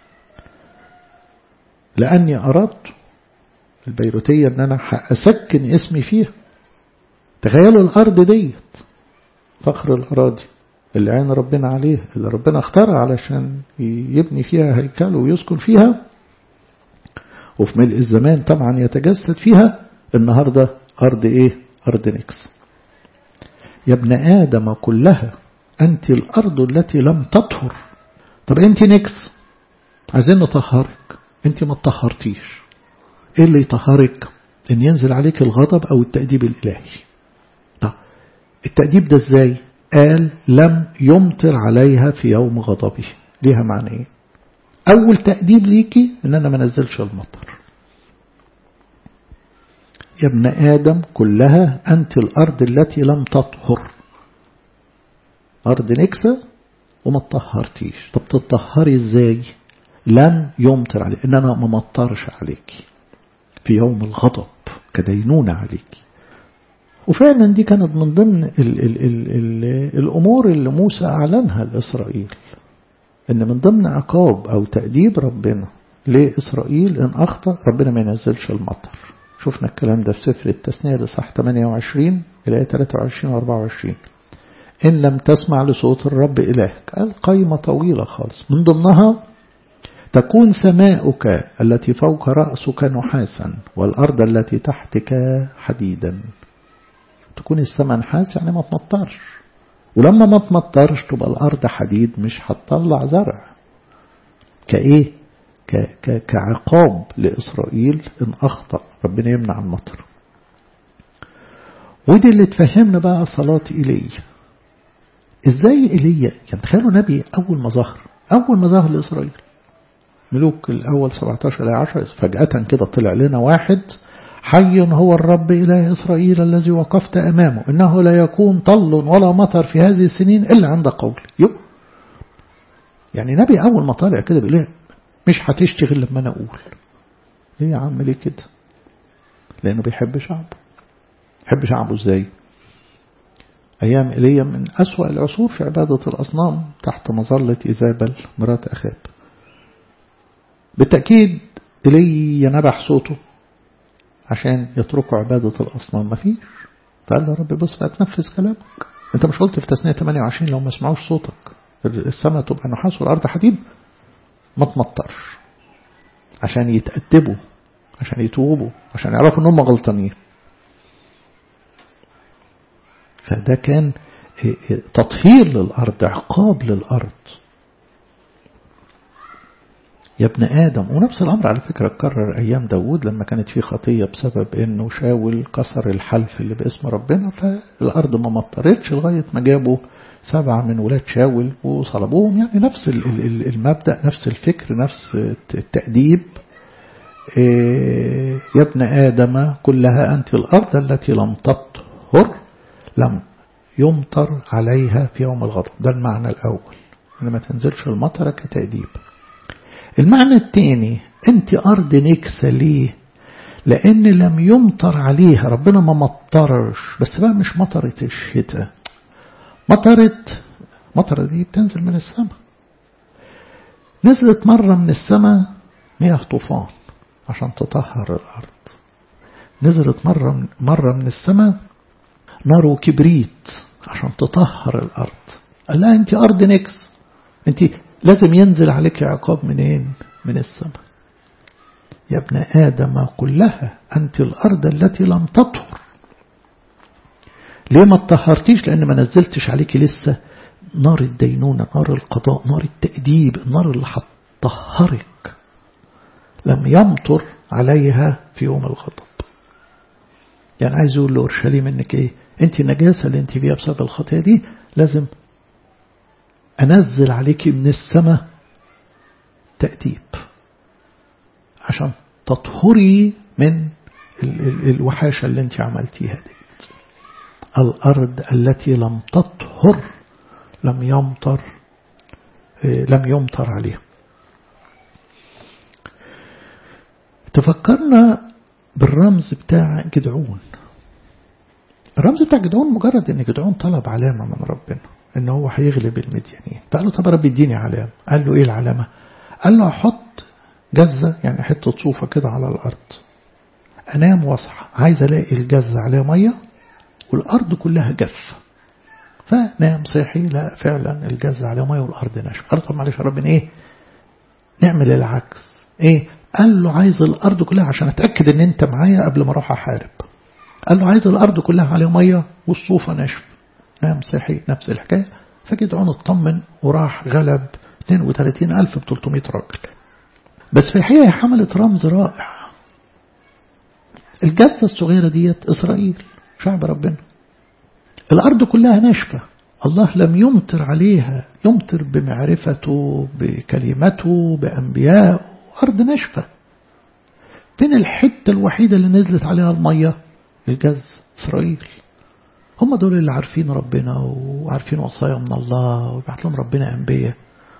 لأني أردت البيروتية أن أنا أسكن اسمي فيها تخيلوا الأرض ديت فخر الأراضي اللي عين ربنا عليه اللي ربنا اختارها علشان يبني فيها هيكل ويسكن فيها وفي ملء الزمان طبعا يتجسد فيها النهاردة أرض إيه أرض نكس يا ابن آدم كلها أنت الأرض التي لم تطهر طب أنت نكس عايزين نطهرك أنت ما تطهرتيش إيه اللي يطهرك إن ينزل عليك الغضب أو التأديب الإلهي طب التأديب ده إزاي قال لم يمطر عليها في يوم غضبه ليها معنى إيه أول تأديب ليكي إن أنا ما نزلش المطر يا ابن آدم كلها أنت الأرض التي لم تطهر أرض نكسة وما تطهرتيش طب تطهري إزاي لن يمطر عليك إن أنا ما مطرش عليك في يوم الغضب كدينونة عليك وفعلا دي كانت من ضمن ال ال ال ال الأمور اللي موسى أعلنها لإسرائيل إن من ضمن عقاب أو تأديب ربنا لإسرائيل إن أخطأ ربنا ما ينزلش المطر شفنا الكلام ده في سفر التثنية لصح 28 إلى 23 و 24 إن لم تسمع لصوت الرب إلهك القيمة طويلة خالص من ضمنها تكون سماؤك التي فوق رأسك نحاسا والأرض التي تحتك حديدا تكون السماء نحاس يعني ما تمطرش ولما ما تمطرش تبقى الأرض حديد مش هتطلع زرع كإيه ك ك كعقاب لإسرائيل إن أخطأ ربنا يمنع المطر ودي اللي تفهمنا بقى صلاة إيليا إزاي إيليا يعني تخيلوا نبي أول ما ظهر أول ما ظهر لإسرائيل ملوك الأول 17 إلى 10 فجأة كده طلع لنا واحد حي هو الرب إله إسرائيل الذي وقفت أمامه إنه لا يكون طل ولا مطر في هذه السنين إلا عند قولي يو يعني نبي أول ما طالع كده بيقول مش هتشتغل لما أنا أقول ليه يا عم ليه كده لأنه بيحب شعبه يحب شعبه إزاي أيام إيليا من أسوأ العصور في عبادة الأصنام تحت مظلة إيزابل مرات أخاب بالتأكيد إيليا نبح صوته عشان يتركوا عبادة الأصنام ما فيش فقال له يا رب بص هتنفذ كلامك انت مش قلت في تسنية 28 لو ما سمعوش صوتك السماء تبقى نحاس والأرض حديد ما تمطرش عشان يتأدبوا عشان يتوبوا عشان يعرفوا ان هم غلطانين فده كان تطهير للأرض عقاب للأرض يا ابن آدم ونفس الأمر على فكرة اتكرر أيام داود لما كانت في خطية بسبب أنه شاول كسر الحلف اللي باسم ربنا فالأرض ما مطرتش لغاية ما جابوا سبعة من ولاد شاول وصلبوهم يعني نفس المبدأ نفس الفكر نفس التأديب يا ابن آدم كلها أنت الأرض التي لم تطهر لم يمطر عليها في يوم الغضب ده المعنى الأول أن ما تنزلش المطر كتأديب المعنى الثاني انت أرض نكسة ليه لأن لم يمطر عليها ربنا ما مطرش بس بقى مش مطرة الشتاء مطرت مطرة دي بتنزل من السماء نزلت مرة من السماء مياه طوفان عشان تطهر الأرض نزلت مرة مرة من السماء نار وكبريت عشان تطهر الأرض قال لها أنت أرض نكس أنت لازم ينزل عليك عقاب منين من السماء يا ابن آدم كلها أنت الأرض التي لم تطهر ليه ما تطهرتيش لأن ما نزلتش عليك لسه نار الدينونة نار القضاء نار التأديب النار اللي هتطهرك لم يمطر عليها في يوم الغضب يعني عايز يقول لأورشليم انك ايه انت النجاسة اللي انت فيها بسبب الخطية دي لازم أنزل عليك من السماء تأديب عشان تطهري من ال ال الوحاشة اللي انت عملتيها دي الأرض التي لم تطهر لم يمطر لم يمطر عليها تفكرنا بالرمز بتاع جدعون الرمز بتاع جدعون مجرد ان جدعون طلب علامة من ربنا ان هو هيغلب المديانين فقال له طب رب اديني علامة قال له ايه العلامة قال له احط جزة يعني حتة صوفة كده على الارض انام واصحى عايز الاقي الجزة عليها مية والارض كلها جافة فنام صحي لا فعلا الجزة عليها مية والارض ناشفة قال له طب معلش يا رب ايه نعمل العكس ايه قال له عايز الارض كلها عشان اتاكد ان انت معايا قبل ما اروح احارب قال له عايز الارض كلها عليها مية والصوفة ناشفة نام صحي نفس الحكاية فجدعون اطمن وراح غلب 32300 ب 300 راجل بس في الحقيقة حملت رمز رائع الجثة الصغيرة ديت إسرائيل شعب ربنا الأرض كلها ناشفة الله لم يمطر عليها يمطر بمعرفته بكلمته بأنبيائه أرض ناشفة فين الحتة الوحيدة اللي نزلت عليها المية الجز إسرائيل هم دول اللي عارفين ربنا وعارفين وصايا من الله ويبعت لهم ربنا أنبياء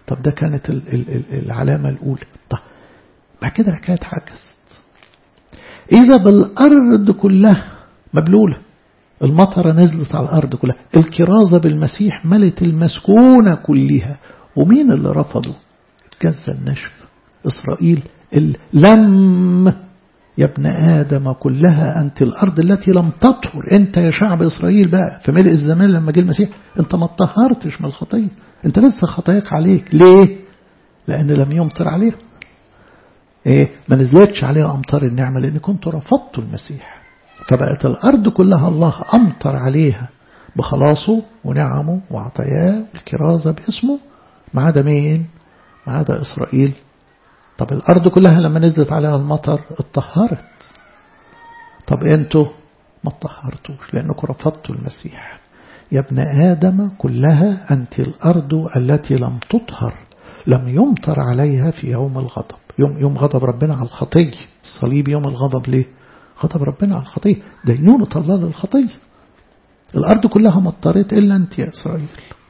طب ده كانت العلامة الأولى طب بعد كده حكاية عكست إذا بالأرض كلها مبلولة المطرة نزلت على الأرض كلها الكرازة بالمسيح ملت المسكونة كلها ومين اللي رفضوا الجزة النشف إسرائيل لم يا ابن آدم كلها أنت الأرض التي لم تطهر أنت يا شعب إسرائيل بقى في ملء الزمان لما جه المسيح أنت ما اتطهرتش من الخطية أنت لسه خطاياك عليك ليه؟ لأن لم يمطر عليها إيه؟ ما نزلتش عليها أمطار النعمة لأن كنتوا رفضتوا المسيح فبقت الأرض كلها الله أمطر عليها بخلاصه ونعمه وعطاياه الكرازة باسمه ما عدا مين؟ ما عدا إسرائيل طب الأرض كلها لما نزلت عليها المطر اتطهرت طب انتوا ما اتطهرتوش لأنكم رفضتوا المسيح يا ابن آدم كلها أنت الأرض التي لم تطهر لم يمطر عليها في يوم الغضب يوم, يوم غضب ربنا على الخطية الصليب يوم الغضب ليه غضب ربنا على الخطية دينونة الله للخطية الأرض كلها مطرت إلا أنت يا إسرائيل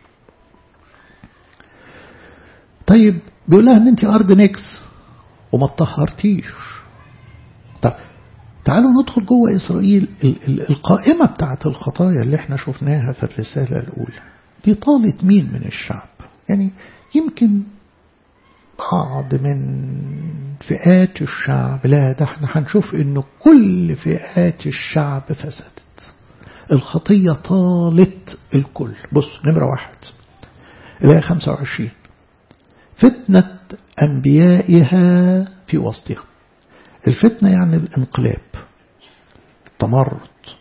طيب بيقول لها أن أنت أرض نكس وما اتطهرتيش طب تعالوا ندخل جوه إسرائيل القائمة بتاعت الخطايا اللي احنا شفناها في الرسالة الأولى دي طالت مين من الشعب يعني يمكن بعض من فئات الشعب لا ده احنا هنشوف انه كل فئات الشعب فسدت الخطية طالت الكل بص نمرة واحد الآية 25 فتنة أنبيائها في وسطها الفتنة يعني الانقلاب التمرد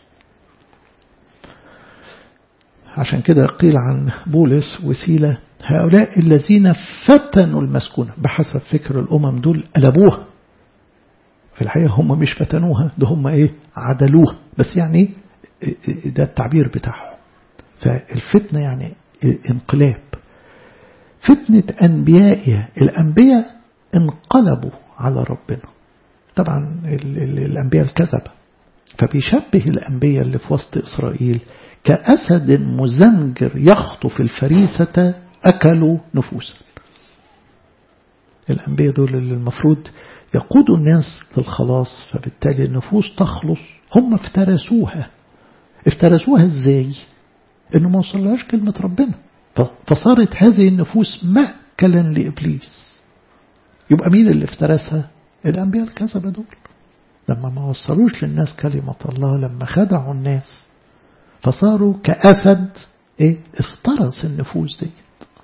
عشان كده قيل عن بولس وسيلة هؤلاء الذين فتنوا المسكونة بحسب فكر الأمم دول قلبوها في الحقيقة هم مش فتنوها ده هم ايه عدلوها بس يعني ده التعبير بتاعهم فالفتنة يعني انقلاب فتنة أنبيائها الأنبياء انقلبوا على ربنا طبعا الأنبياء الكذبة فبيشبه الأنبياء اللي في وسط إسرائيل كأسد مزمجر يخطف الفريسة أكلوا نفوسا الأنبياء دول اللي المفروض يقودوا الناس للخلاص فبالتالي النفوس تخلص هم افترسوها افترسوها ازاي انه ما وصلهاش كلمة ربنا فصارت هذه النفوس مأكلا لإبليس يبقى مين اللي افترسها الأنبياء الكذبة دول لما ما وصلوش للناس كلمة الله لما خدعوا الناس فصاروا كأسد ايه افترس النفوس دي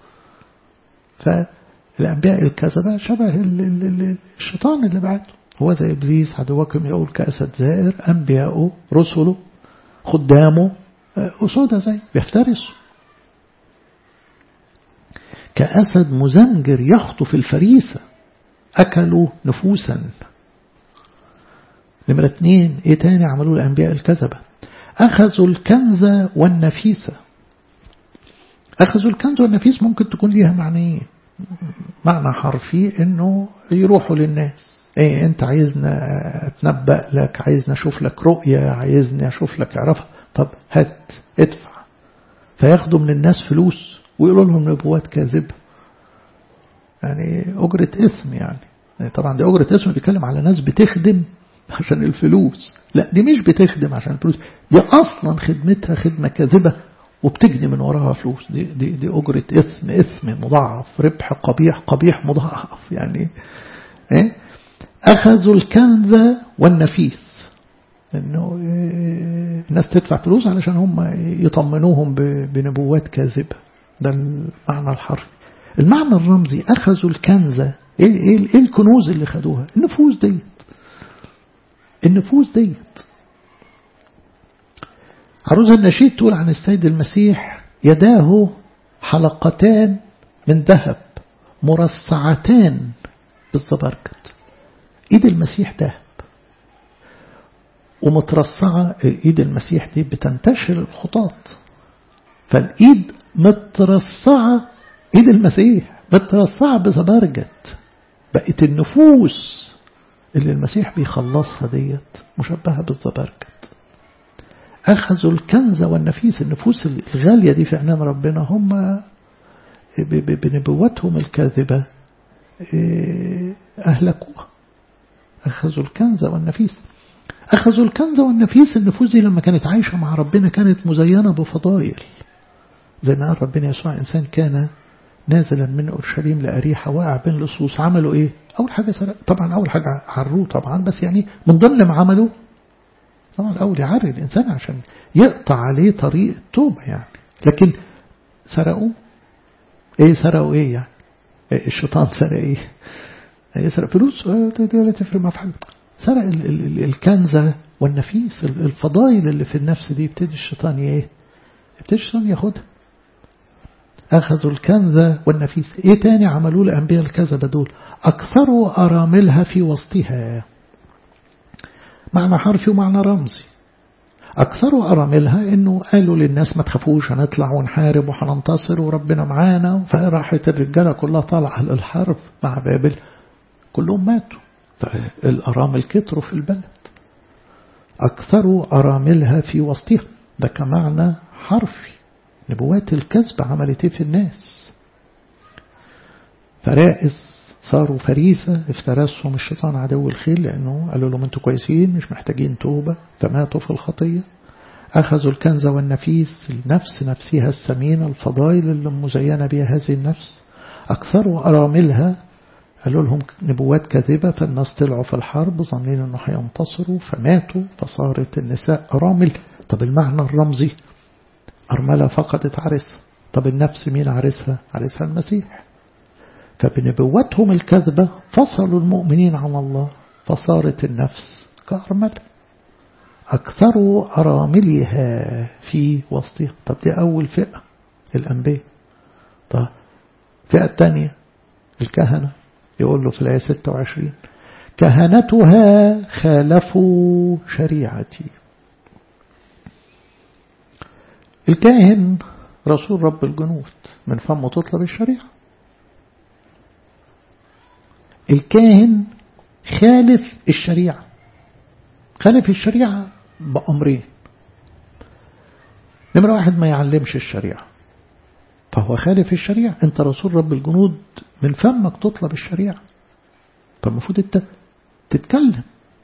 فالأنبياء الكذبة شبه الشيطان اللي بعته هو زي إبليس عدوكم يقول كأسد زائر أنبياءه رسله خدامه أسودة زي بيفترسوا كأسد مزمجر يخطف الفريسة أكلوا نفوسا نمرة اتنين ايه تاني عملوا الأنبياء الكذبة أخذوا الكنز والنفيسة أخذوا الكنز والنفيس ممكن تكون ليها معنى معنى حرفي انه يروحوا للناس ايه انت عايزنا اتنبأ لك عايزنا اشوف لك رؤية عايزني اشوف لك اعرفها طب هات ادفع فياخدوا من الناس فلوس ويقولوا لهم نبوات كاذبة يعني أجرة إثم يعني. يعني طبعا دي أجرة إثم بيتكلم على ناس بتخدم عشان الفلوس لا دي مش بتخدم عشان الفلوس دي أصلا خدمتها خدمة كاذبة وبتجني من وراها فلوس دي, دي, دي أجرة إثم إثم مضاعف ربح قبيح قبيح مضاعف يعني إيه؟ أخذوا الكنز والنفيس انه الناس تدفع فلوس علشان هم يطمنوهم بنبوات كاذبة ده المعنى الحرفي المعنى الرمزي أخذوا الكنز ايه, إيه, إيه الكنوز اللي خدوها النفوس ديت النفوس ديت عروض النشيد تقول عن السيد المسيح يداه حلقتان من ذهب مرصعتان بالزبرجد ايد المسيح ذهب ومترصعة ايد المسيح دي بتنتشر الخطاط فالايد مترصعة ايد المسيح مترصعة بزبرجد بقت النفوس اللي المسيح بيخلصها ديت مشبهة بالزبرجد أخذوا الكنز والنفيس النفوس الغالية دي في عنان ربنا هم بنبوتهم الكاذبة أهلكوها أخذوا الكنز والنفيس أخذوا الكنز والنفيس النفوس دي لما كانت عايشة مع ربنا كانت مزينة بفضائل زي ما قال ربنا يسوع إنسان كان نازلا من أورشليم لأريحة واقع بين لصوص عملوا إيه أول حاجة سرق طبعا أول حاجة عروه طبعا بس يعني من ضمن ما عملوا طبعا الأول يعري الإنسان عشان يقطع عليه طريق التوبة يعني لكن سرقوا إيه سرقوا إيه يعني إيه الشيطان سرق إيه يسرق فلوس لا تفرق مع حاجة سرق ال ال الكنزة والنفيس الفضائل اللي في النفس دي يبتدي الشيطان ايه يبتدي الشيطان ياخدها أخذوا الكنزة والنفيس إيه تاني عملوا لأنبياء الكذبة دول أكثروا أراملها في وسطها معنى حرفي ومعنى رمزي أكثروا أراملها إنه قالوا للناس ما تخافوش هنطلع ونحارب وهننتصر وربنا معانا فراحت الرجالة كلها طالعة للحرب مع بابل كلهم ماتوا فالأرامل كتروا في البلد أكثروا أراملها في وسطها ده كمعنى حرفي نبوات الكذب عملت ايه في الناس فرائس صاروا فريسة افترسهم الشيطان عدو الخير لأنه قالوا لهم انتوا كويسين مش محتاجين توبة فماتوا في الخطية أخذوا الكنز والنفيس النفس نفسها السمينة الفضائل اللي مزينة بها هذه النفس أكثروا أراملها قالوا لهم نبوات كاذبة فالناس طلعوا في الحرب ظنين انه هينتصروا فماتوا فصارت النساء أرامل طب المعنى الرمزي أرملة فقدت عرس طب النفس مين عرسها عرسها المسيح فبنبوتهم الكذبة فصلوا المؤمنين عن الله فصارت النفس كأرملة أكثروا أراملها في وسطها طب دي أول فئة الأنبياء طب الفئة الثانية الكهنة يقول له في الآية 26 كهنتها خالفوا شريعتي الكاهن رسول رب الجنود من فمه تطلب الشريعة الكاهن خالف الشريعة خالف الشريعة بأمرين نمرة واحد ما يعلمش الشريعة فهو خالف الشريعة انت رسول رب الجنود من فمك تطلب الشريعة فالمفروض انت تتكلم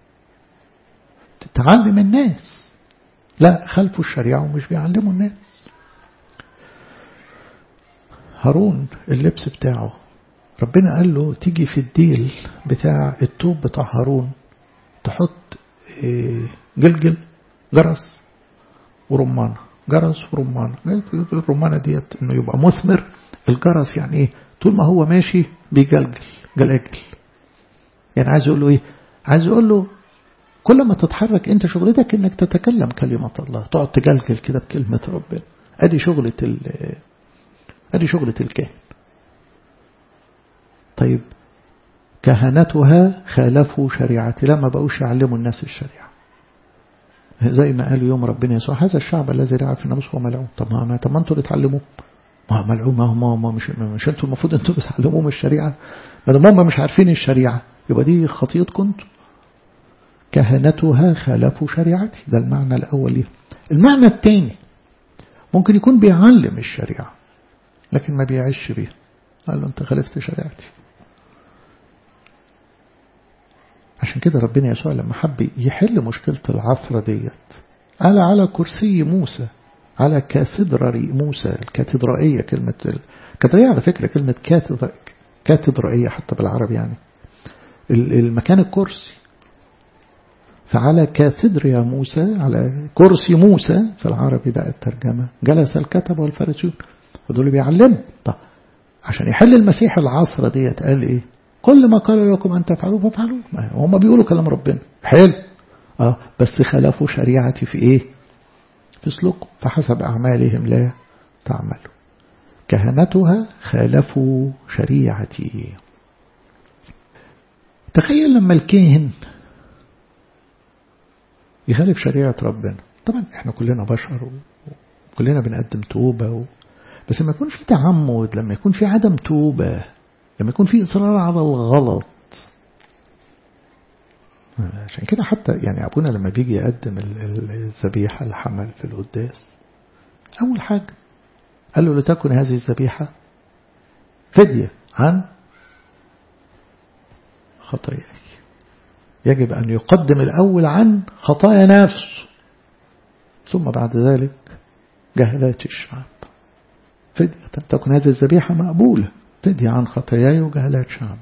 تتعلم الناس لا خلفوا الشريعة ومش بيعلموا الناس هارون اللبس بتاعه ربنا قال له تيجي في الديل بتاع التوب بتاع هارون تحط جلجل جرس ورمانة جرس ورمانة الرمانة ديت انه يبقى مثمر الجرس يعني ايه طول ما هو ماشي بيجلجل جلاجل يعني عايز يقول له ايه عايز يقول له كل ما تتحرك انت شغلتك انك تتكلم كلمة الله تقعد تجلجل كده بكلمة ربنا ادي شغلة ال ادي شغلة الكاهن طيب كهنتها خالفوا شريعتي لما بقوش يعلموا الناس الشريعة زي ما قالوا يوم ربنا يسوع هذا الشعب الذي رعى في الناموس هو ملعون طب ما طب ما انتوا اللي تعلموه ما ملعون ما هم ما مش مش انتوا المفروض انتوا بتعلموهم الشريعة ما دام هم مش عارفين الشريعة يبقى دي خطيتكم انتوا كهنتها خالفوا شريعتي ده المعنى الأول ليه المعنى الثاني ممكن يكون بيعلم الشريعة لكن ما بيعيش بيها قال له انت خالفت شريعتي عشان كده ربنا يسوع لما حب يحل مشكلة العثرة ديت قال على كرسي موسى على كاتدراري موسى الكاتدرائية كلمة الكاتدرائية على فكرة كلمة كاتدرائية حتى بالعربي يعني المكان الكرسي فعلى كاتدر يا موسى على كرسي موسى في العربي بقى الترجمة جلس الكتب والفارسيون ودول بيعلموا طب عشان يحل المسيح العصرة ديت قال ايه كل ما قال لكم أن تفعلوا فافعلوا هم بيقولوا كلام ربنا حلو اه بس خلفوا شريعتي في ايه في سلوكهم فحسب أعمالهم لا تعملوا كهنتها خالفوا شريعتي تخيل لما الكاهن يخالف شريعة ربنا طبعا احنا كلنا بشر وكلنا بنقدم توبة و... بس لما يكون في تعمد لما يكون في عدم توبة لما يكون في إصرار على الغلط عشان كده حتى يعني أبونا لما بيجي يقدم الذبيحة الحمل في القداس أول حاجة قال له لتكن هذه الذبيحة فدية عن خطاياي يجب أن يقدم الأول عن خطايا نفسه ثم بعد ذلك جهلات الشعب فدية تكون هذه الذبيحة مقبولة فدية عن خطاياي وجهلات شعب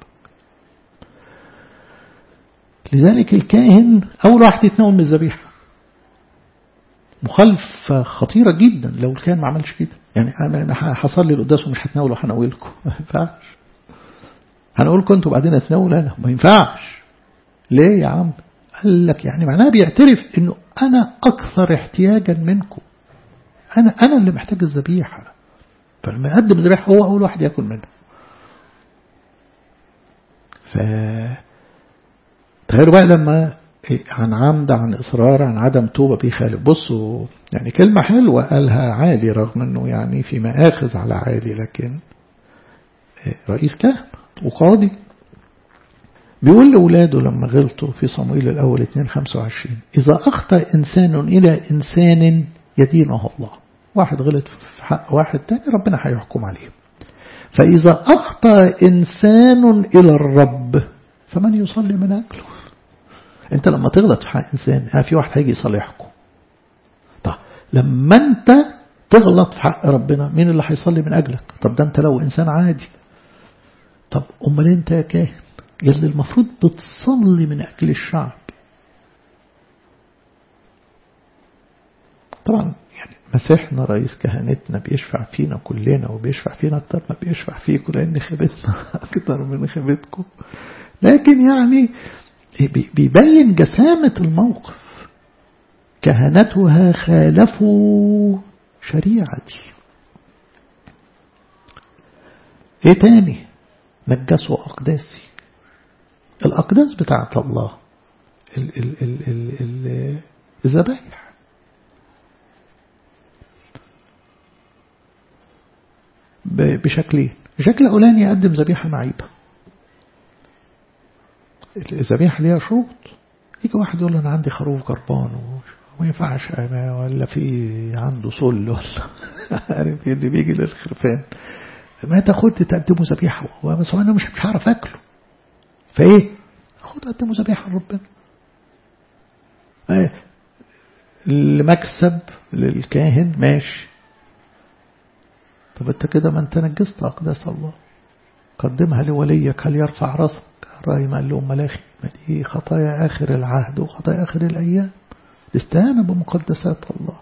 لذلك الكاهن أول واحد يتناول من الذبيحة مخالفة خطيرة جدا لو الكاهن ما عملش كده يعني أنا حصل لي القداس ومش هتناول وهنقول لكم ما ينفعش هنقول لكم انتوا بعدين اتناول أنا ما ينفعش ليه يا عم قال لك يعني معناه بيعترف انه انا اكثر احتياجا منكم انا انا اللي محتاج الذبيحه فلما يقدم الذبيحه هو اول واحد ياكل منها ف تخيلوا بقى لما عن عمد عن إصرار عن عدم توبة بيخالف بصوا يعني كلمة حلوة قالها عالي رغم أنه يعني في مآخذ على عالي لكن رئيس كهنة وقاضي بيقول لأولاده لما غلطوا في صمويل الأول 2:25 إذا أخطأ إنسان إلى إنسان يدينه الله واحد غلط في حق واحد تاني ربنا هيحكم عليه فإذا أخطأ إنسان إلى الرب فمن يصلي من أجله أنت لما تغلط في حق إنسان ها في واحد هيجي يصالحكم طب لما أنت تغلط في حق ربنا مين اللي هيصلي من أجلك طب ده أنت لو إنسان عادي طب أمال أنت يا كاهن يلي المفروض بتصلي من أجل الشعب طبعا يعني مسيحنا رئيس كهنتنا بيشفع فينا كلنا وبيشفع فينا أكتر ما بيشفع فيكم لأن خيبتنا أكتر من خيبتكم لكن يعني بيبين جسامة الموقف كهنتها خالفوا شريعتي ايه تاني نجسوا أقداسي الأقداس بتاعت الله الذبايح بشكلين الشكل الأولاني يقدم ذبيحة معيبة الذبيحة ليها شروط يجي واحد يقول له أنا عندي خروف جربان وما ينفعش ولا في عنده صل ولا عارف اللي بيجي للخرفان ما تاخد تقدمه ذبيحة بس أنا مش مش هعرف أكله فإيه خد قدمه ذبيحة لربنا ايه المكسب للكاهن ماشي طب انت كده ما انت نجست أقداس الله قدمها لوليك هل يرفع راسك الرأي قال لهم ملاخي ما دي خطايا آخر العهد وخطايا آخر الأيام استهانة بمقدسات الله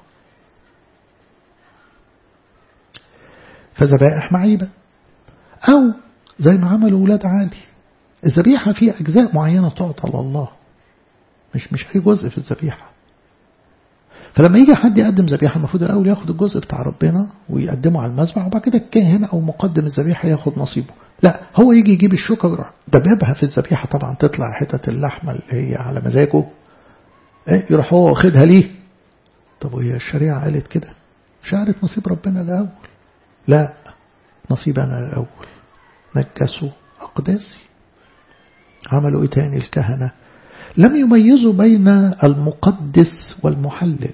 فذبائح معيبة أو زي ما عملوا ولاد عالي الذبيحة فيها أجزاء معينة تعطى لله مش مش أي جزء في الذبيحة فلما يجي حد يقدم ذبيحة المفروض الأول ياخد الجزء بتاع ربنا ويقدمه على المذبح وبعد كده الكاهن أو مقدم الذبيحة ياخد نصيبه لا هو يجي يجيب الشوكة ويروح دبابها في الذبيحة طبعا تطلع حتة اللحمة اللي هي على مزاجه ايه يروح هو واخدها ليه طب وهي الشريعة قالت كده مش قالت نصيب ربنا الأول لا نصيب أنا الأول نجسوا أقداسي عملوا إيه تاني الكهنة لم يميزوا بين المقدس والمحلل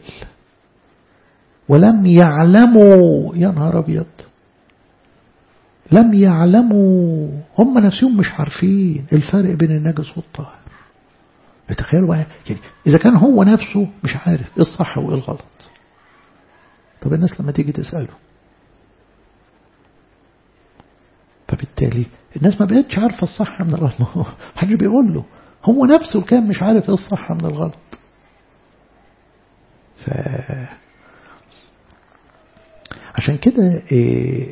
ولم يعلموا يا نهار أبيض لم يعلموا هم نفسهم مش عارفين الفرق بين النجس والطاهر تخيلوا بقى يعني إذا كان هو نفسه مش عارف إيه الصح وإيه الغلط طب الناس لما تيجي تسأله فبالتالي الناس ما بقتش عارفة الصح من الغلط ما حدش بيقول له هو نفسه كان مش عارف ايه الصح من الغلط ف عشان كده إيه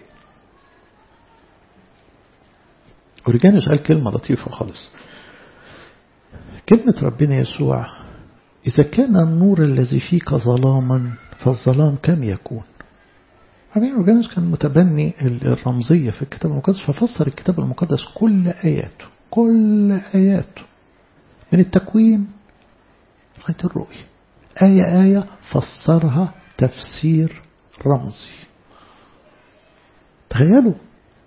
أوريجانوس قال كلمة لطيفة خالص كلمة ربنا يسوع إذا كان النور الذي فيك ظلاما فالظلام كم يكون عارفين أوريجانوس كان متبني الرمزية في الكتاب المقدس ففسر الكتاب المقدس كل آياته كل آياته من التكوين لغاية الرؤية آية آية فسرها تفسير رمزي تخيلوا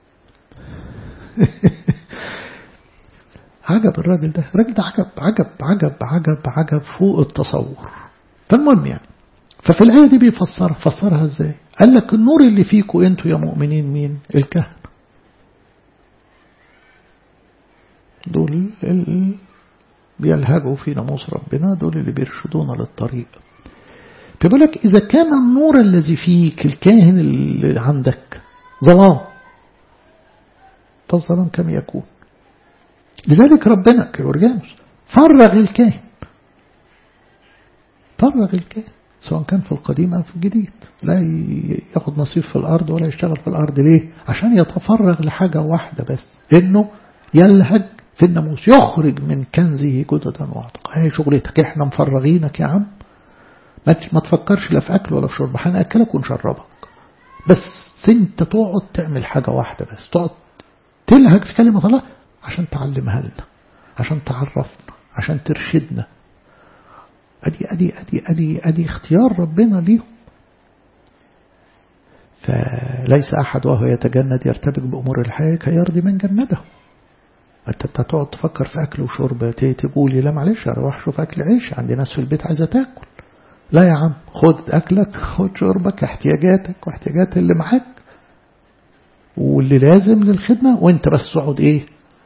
عجب الراجل ده الراجل ده عجب عجب عجب عجب عجب فوق التصور فالمهم يعني ففي الآية دي بيفسرها فسرها ازاي قال لك النور اللي فيكم انتوا يا مؤمنين مين الكهنة دول اللي بيلهجوا في ناموس ربنا دول اللي بيرشدونا للطريق فبيقول لك إذا كان النور الذي فيك الكاهن اللي عندك ظلام فالظلام كم يكون لذلك ربنا كورجانوس فرغ الكاهن فرغ الكاهن سواء كان في القديم أو في الجديد لا ياخد نصيب في الأرض ولا يشتغل في الأرض ليه عشان يتفرغ لحاجة واحدة بس إنه يلهج في الناموس يخرج من كنزه جددا وعتقا هي شغلتك احنا مفرغينك يا عم ما تفكرش لا في أكل ولا في شرب هنأكلك ونشربك بس انت تقعد تعمل حاجة واحدة بس تقعد تلهج في كلمة الله عشان تعلمها لنا عشان تعرفنا عشان ترشدنا أدي أدي أدي أدي أدي اختيار ربنا ليهم فليس أحد وهو يتجند يرتبك بأمور الحياة كي يرضي من جنده أنت بتقعد تفكر في أكل وشرب تقولي لا معلش أروح أشوف أكل عيش عندي ناس في البيت عايزة تاكل لا يا عم خد أكلك خد شربك احتياجاتك واحتياجات اللي معاك واللي لازم للخدمة وانت بس تقعد ايه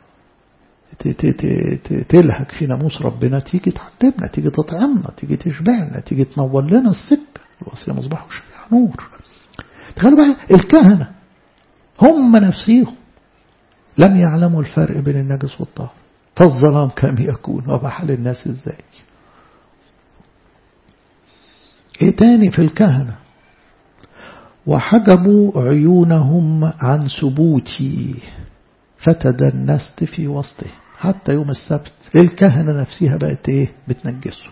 تلهك في ناموس ربنا تيجي تعلمنا تيجي تطعمنا تيجي تشبعنا تيجي تنور لنا السكة الوصية مصباح وشفيع نور تخيلوا بقى الكهنة هم نفسيهم لم يعلموا الفرق بين النجس والطاهر فالظلام كم يكون وبحال الناس ازاي ايه تاني في الكهنة وحجبوا عيونهم عن ثبوتي فتدنست في وسطه حتى يوم السبت الكهنة نفسها بقت ايه بتنجسه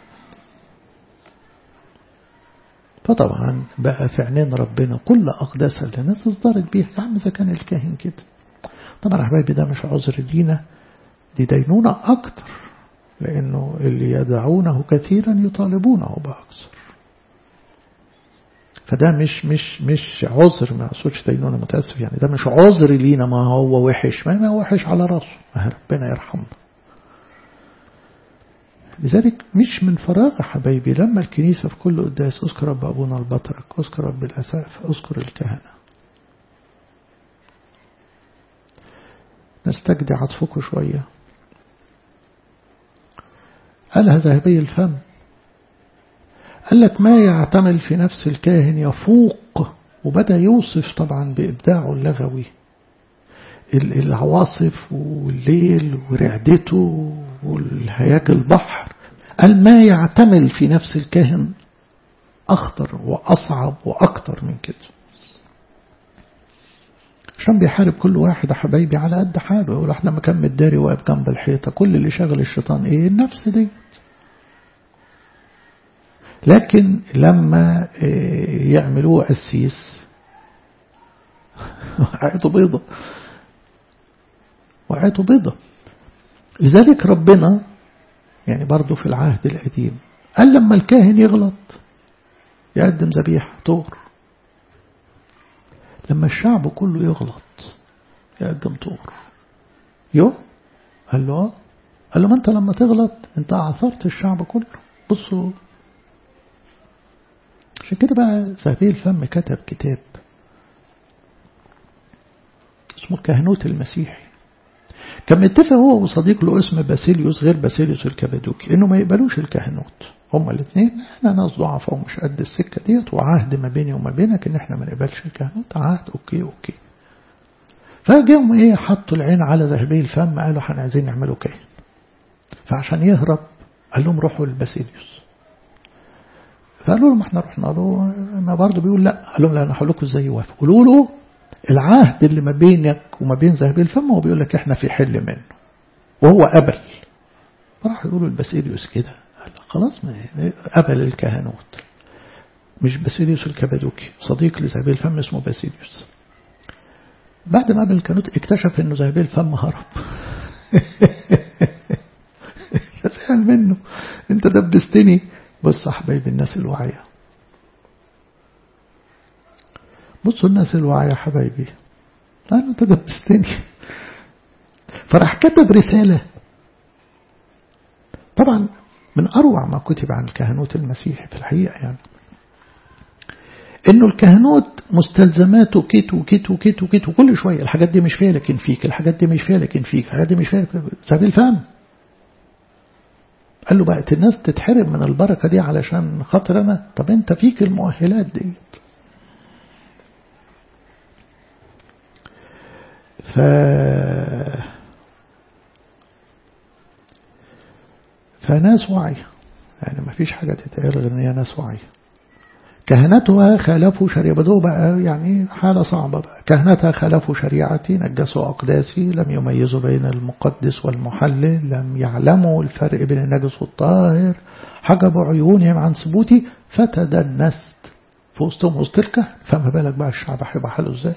فطبعا بقى في عينين ربنا كل أقداسها اللي الناس اصدرت بيها يا عم إذا كان الكاهن كده طبعا أحبابي ده مش عذر لينا دي دينونة أكتر لأنه اللي يدعونه كثيرا يطالبونه بأكثر فده مش مش مش عذر ما اقصدش دينونه متاسف يعني ده مش عذر لينا ما هو وحش ما هو وحش على راسه ما ربنا يرحمنا لذلك مش من فراغ يا حبايبي لما الكنيسة في كل قداس اذكر رب أبونا البطرك اذكر رب الأساف اذكر الكهنة نستجدي عطفكم شوية قالها ذهبي الفم قال لك ما يعتمل في نفس الكاهن يفوق وبدأ يوصف طبعا بإبداعه اللغوي العواصف والليل ورعدته والهياج البحر قال ما يعتمل في نفس الكاهن أخطر وأصعب وأكتر من كده عشان بيحارب كل واحد حبايبي على قد حاله يقول احنا ما كان متداري واقف جنب الحيطة كل اللي شغل الشيطان ايه النفس دي لكن لما يعملوه قسيس وقعته بيضة وقعته بيضة لذلك ربنا يعني برضه في العهد القديم قال لما الكاهن يغلط يقدم ذبيحة طور لما الشعب كله يغلط يقدم طور يو قال له قال له ما انت لما تغلط انت عثرت الشعب كله بصوا عشان كده بقى ذهبي الفم كتب كتاب اسمه الكهنوت المسيحي كان متفق هو وصديق له اسم باسيليوس غير باسيليوس الكبادوكي انه ما يقبلوش الكهنوت هما الاثنين احنا ناس ضعفاء ومش قد السكه ديت وعهد ما بيني وما بينك ان احنا ما نقبلش الكهنوت عهد اوكي اوكي فجاهم ايه حطوا العين على ذهبي الفم قالوا احنا عايزين نعمله كاهن فعشان يهرب قال لهم روحوا للباسيليوس فقالوا له ما احنا رحنا له ما برضه بيقول لا قال لهم لا انا هقول لكم ازاي يوافق قولوا له العهد اللي ما بينك وما بين ذهبي الفم هو بيقول لك احنا في حل منه وهو قبل راح يقولوا الباسيليوس كده قال خلاص ما قبل الكهنوت مش باسيليوس الكبادوكي صديق لذهبي الفم اسمه باسيليوس بعد ما قبل الكهنوت اكتشف انه ذهبي الفم هرب فزعل منه انت دبستني بص يا حبايبي الناس الواعيه بصوا الناس الواعية حبايبي أنا تدبستني فراح كتب رسالة طبعا من أروع ما كتب عن الكهنوت المسيحي في الحقيقة يعني انه الكهنوت مستلزماته كيت وكيت وكيت وكيت وكل شوية الحاجات دي مش فيها لكن فيك الحاجات دي مش فيها لكن فيك الحاجات دي مش فيها لكن سبيل الفهم قال له بقت الناس تتحرم من البركة دي علشان خاطر أنا طب أنت فيك المؤهلات ديت ف فناس واعية يعني ما فيش حاجة تتقال غير ان هي ناس واعية كهنتها خالفوا شريعة بدو بقى يعني حالة صعبة بقى كهنتها خالفوا شريعتي نجسوا أقداسي لم يميزوا بين المقدس والمحلل لم يعلموا الفرق بين النجس والطاهر حجبوا عيونهم عن ثبوتي فتدنست في وسطهم وسط الكهن فما بالك بقى الشعب هيبقى حاله ازاي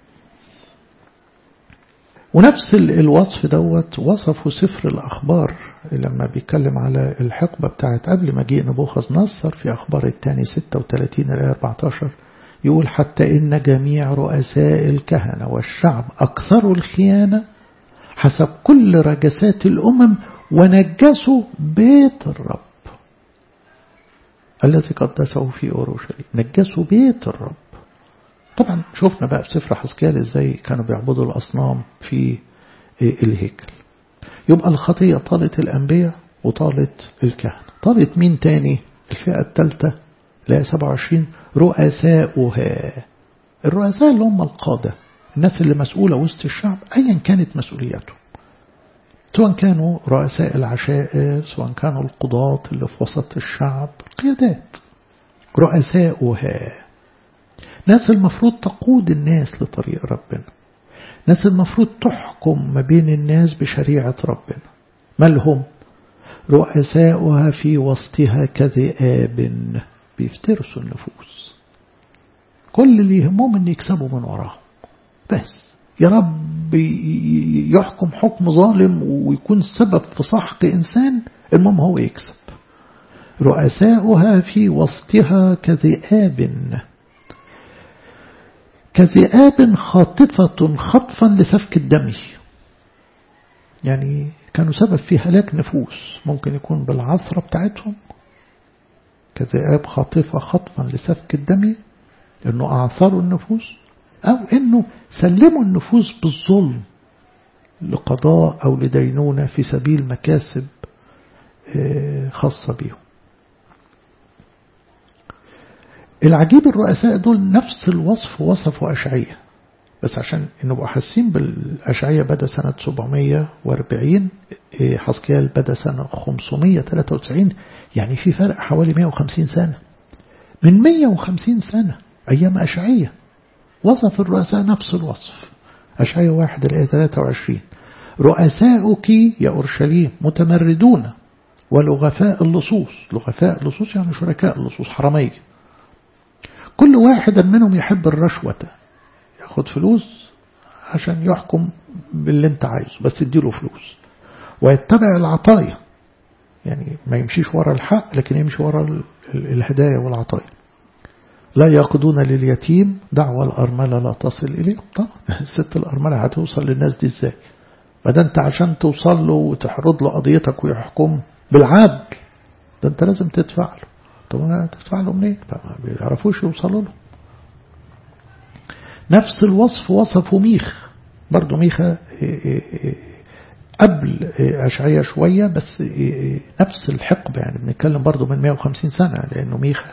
ونفس الوصف دوت وصفه سفر الأخبار لما بيتكلم على الحقبة بتاعت قبل مجيء نبوخذ نصر في أخبار الثاني 36 إلى 14 يقول حتى إن جميع رؤساء الكهنة والشعب أكثروا الخيانة حسب كل رجسات الأمم ونجسوا بيت الرب الذي قدسه في أورشليم نجسوا بيت الرب طبعا شفنا بقى في سفر حسكال ازاي كانوا بيعبدوا الأصنام في الهيكل يبقى الخطية طالت الأنبياء وطالت الكهنة طالت مين تاني الفئة الثالثة لا 27 رؤساؤها الرؤساء اللي هم القادة الناس اللي مسؤولة وسط الشعب أيا كانت مسؤولياتهم سواء كانوا رؤساء العشائر سواء كانوا القضاة اللي في وسط الشعب قيادات رؤساؤها ناس المفروض تقود الناس لطريق ربنا ناس المفروض تحكم ما بين الناس بشريعة ربنا مالهم رؤساؤها في وسطها كذئاب بيفترسوا النفوس كل اللي يهمهم ان يكسبوا من وراهم بس يا رب يحكم حكم ظالم ويكون سبب في سحق إنسان المهم هو يكسب رؤساؤها في وسطها كذئاب كذئاب خاطفة خطفا لسفك الدم يعني كانوا سبب في هلاك نفوس ممكن يكون بالعثرة بتاعتهم كذئاب خاطفة خطفا لسفك الدم لأنه أعثروا النفوس أو أنه سلموا النفوس بالظلم لقضاء أو لدينونة في سبيل مكاسب خاصة بهم العجيب الرؤساء دول نفس الوصف وصفوا أشعية بس عشان نبقوا حاسين بالأشعية بدأ سنة 740 حسكيال بدأ سنة 593 يعني في فرق حوالي 150 سنة من 150 سنة أيام أشعية وصف الرؤساء نفس الوصف أشعية واحد الآية 23 رؤساؤك يا أورشليم متمردون ولغفاء اللصوص لغفاء اللصوص يعني شركاء اللصوص حرامية كل واحد منهم يحب الرشوة ياخد فلوس عشان يحكم باللي انت عايزه بس اديله فلوس ويتبع العطايا يعني ما يمشيش ورا الحق لكن يمشي ورا الهدايا والعطايا لا يقضون لليتيم دعوة الأرملة لا تصل إليه طبعا الست الأرملة هتوصل للناس دي ازاي ما ده انت عشان توصل له وتحرض له قضيتك ويحكم بالعدل ده انت لازم تدفع له طب انا تدفع له منين فما بيعرفوش يوصلوا له نفس الوصف وصفه ميخ برضه ميخا قبل أشعية شوية بس نفس الحقبة يعني بنتكلم برضه من 150 سنة لأنه ميخا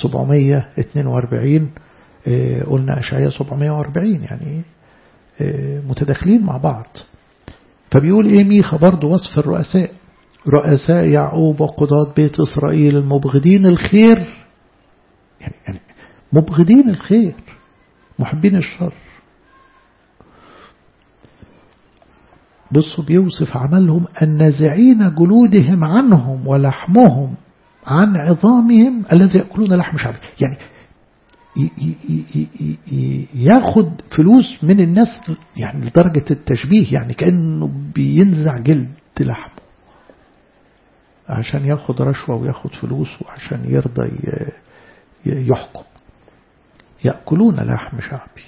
742 قلنا أشعية 740 يعني متداخلين مع بعض فبيقول إيه ميخا برضه وصف الرؤساء رؤساء يعقوب وقضاة بيت إسرائيل المبغضين الخير يعني, يعني مبغضين الخير محبين الشر بصوا بيوصف عملهم النازعين جلودهم عنهم ولحمهم عن عظامهم الذي يأكلون لحم شعبي يعني ياخد فلوس من الناس يعني لدرجة التشبيه يعني كأنه بينزع جلد لحمه عشان ياخد رشوة وياخد فلوس وعشان يرضى يحكم يأكلون لحم شعبي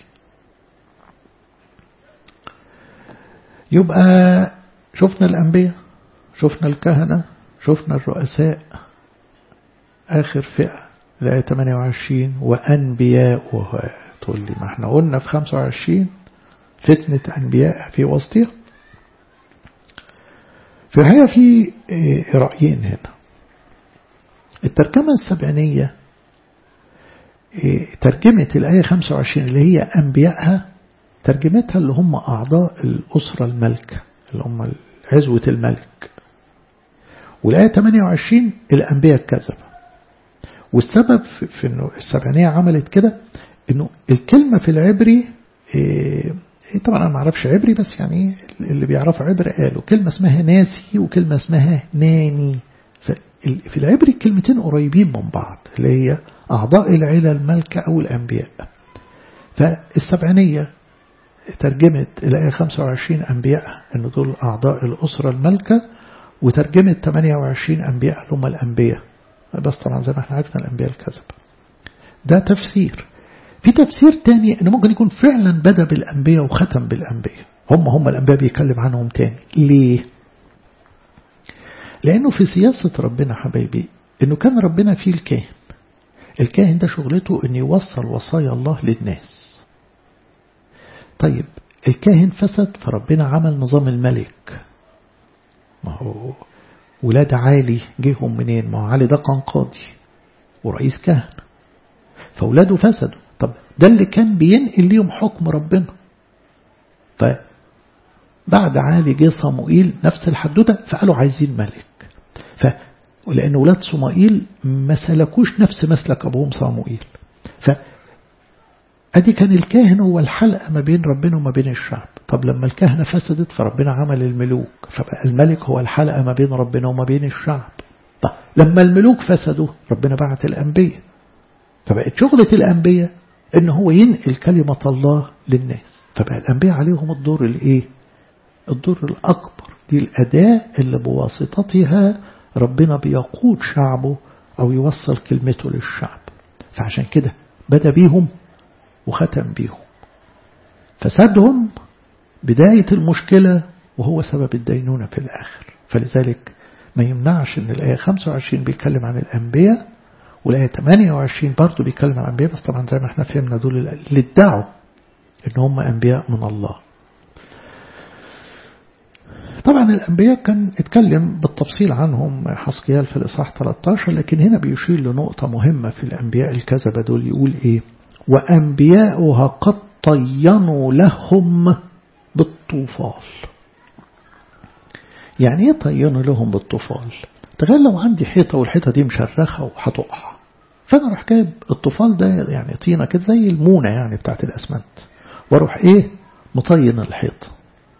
يبقى شفنا الأنبياء شفنا الكهنة شفنا الرؤساء آخر فئة الآية 28 وأنبياؤها تقول لي ما احنا قلنا في 25 فتنة أنبياء في وسطها في الحقيقة في رأيين هنا الترجمة السبعينية ترجمة الآية 25 اللي هي أنبيائها ترجمتها اللي هم أعضاء الأسرة الملكة اللي هم عزوة الملك والآية 28 الأنبياء الكذبة والسبب في أنه السبعينية عملت كده أنه الكلمة في العبري إيه طبعا أنا ما أعرفش عبري بس يعني اللي بيعرفوا عبري قالوا كلمة اسمها ناسي وكلمة اسمها ناني في العبري الكلمتين قريبين من بعض اللي هي أعضاء العيلة الملكة أو الأنبياء فالسبعينية ترجمت الآية 25 أنبياء أن دول أعضاء الأسرة الملكة وترجمت 28 أنبياء هم الأنبياء بس طبعا زي ما احنا عرفنا الأنبياء الكذب ده تفسير في تفسير تاني أنه ممكن يكون فعلا بدأ بالأنبياء وختم بالأنبياء هم هم الأنبياء بيتكلم عنهم تاني ليه لأنه في سياسة ربنا حبايبي أنه كان ربنا فيه الكاهن الكاهن ده شغلته أن يوصل وصايا الله للناس طيب الكاهن فسد فربنا عمل نظام الملك ما هو ولاد عالي جيهم منين ما هو علي ده كان قاضي ورئيس كهنة فولاده فسدوا طب ده اللي كان بينقل ليهم حكم ربنا فبعد عالي جه صموئيل نفس الحدوته فقالوا عايزين ملك ف لأن ولاد صموئيل ما سلكوش نفس مسلك أبوهم صموئيل ف أدي كان الكاهن هو الحلقة ما بين ربنا وما بين الشعب طب لما الكهنة فسدت فربنا عمل الملوك فبقى الملك هو الحلقة ما بين ربنا وما بين الشعب طب لما الملوك فسدوا ربنا بعت الأنبياء فبقت شغلة الأنبياء إن هو ينقل كلمة الله للناس فبقى الأنبياء عليهم الدور الإيه الدور الأكبر دي الأداة اللي بواسطتها ربنا بيقود شعبه أو يوصل كلمته للشعب فعشان كده بدأ بيهم وختم بيهم فسادهم بداية المشكلة وهو سبب الدينونة في الآخر فلذلك ما يمنعش أن الآية 25 بيتكلم عن الأنبياء والآية 28 برضه بيتكلم عن الأنبياء بس طبعا زي ما احنا فهمنا دول اللي ادعوا أن هم أنبياء من الله طبعا الأنبياء كان اتكلم بالتفصيل عنهم حسقيال في الإصحاح 13 لكن هنا بيشير لنقطة مهمة في الأنبياء الكذبة دول يقول إيه وأنبياؤها قد طينوا لهم بالطوفال يعني ايه طينوا لهم بالطوفال تخيل لو عندي حيطة والحيطة دي مشرخة وهتقع فأنا أروح جايب الطوفال ده يعني طينة كده زي المونة يعني بتاعت الأسمنت واروح ايه مطين الحيطة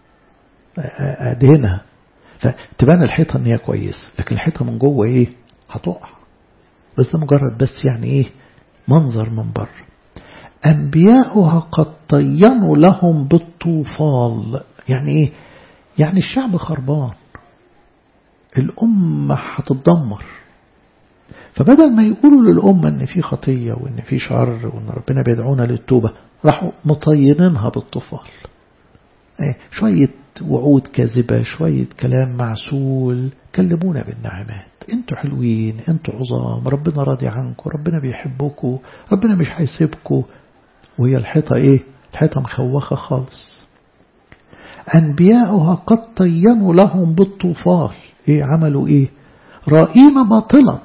أدهنها فتبان الحيطة ان هي كويس لكن الحيطة من جوه ايه هتقع بس ده مجرد بس يعني ايه منظر من بره أنبياؤها قد طينوا لهم بالطوفال يعني ايه يعني الشعب خربان الأمة هتتدمر فبدل ما يقولوا للأمة ان في خطية وان في شر وان ربنا بيدعونا للتوبة راحوا مطينينها بالطوفال ايه شوية وعود كاذبة شوية كلام معسول كلمونا بالنعمات انتوا حلوين انتوا عظام ربنا راضي عنكم ربنا بيحبكم ربنا مش هيسيبكم وهي الحيطة ايه الحيطة مخوخة خالص أنبياؤها قد طينوا لهم بالطوفال ايه عملوا ايه رائين باطلا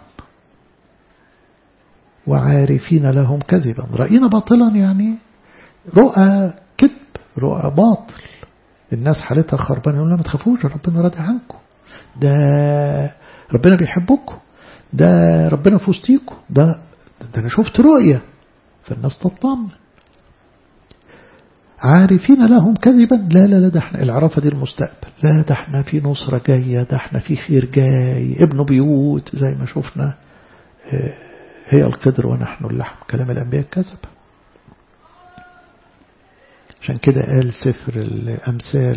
وعارفين لهم كذبا رأينا باطلا يعني رؤى كذب رؤى باطل الناس حالتها خربانة يقول ما تخافوش ربنا راضي عنكم ده ربنا بيحبكم ده ربنا في وسطيكم ده ده انا شفت رؤية فالناس تطمن عارفين لهم كذبا لا لا لا ده احنا العرفة دي المستقبل لا ده احنا في نصرة جاية ده احنا في خير جاي ابن بيوت زي ما شفنا هي القدر ونحن اللحم كلام الأنبياء كذب عشان كده قال سفر الأمثال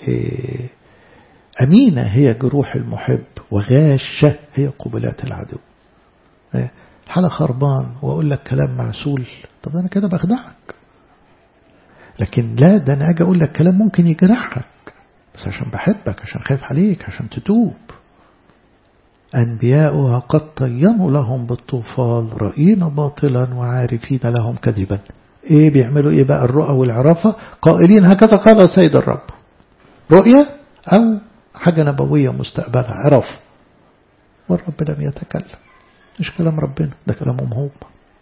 أمينة هي جروح المحب وغاشة هي قبلات العدو حالة خربان وأقول لك كلام معسول طب أنا كده بخدعك لكن لا ده أنا أجي أقول لك كلام ممكن يجرحك بس عشان بحبك عشان خايف عليك عشان تتوب أنبياؤها قد طينوا لهم بالطوفان رأينا باطلا وعارفين لهم كذبا إيه بيعملوا إيه بقى الرؤى والعرافة قائلين هكذا قال سيد الرب رؤية أو حاجة نبوية مستقبلها عرف والرب لم يتكلم مش كلام ربنا ده كلامهم هم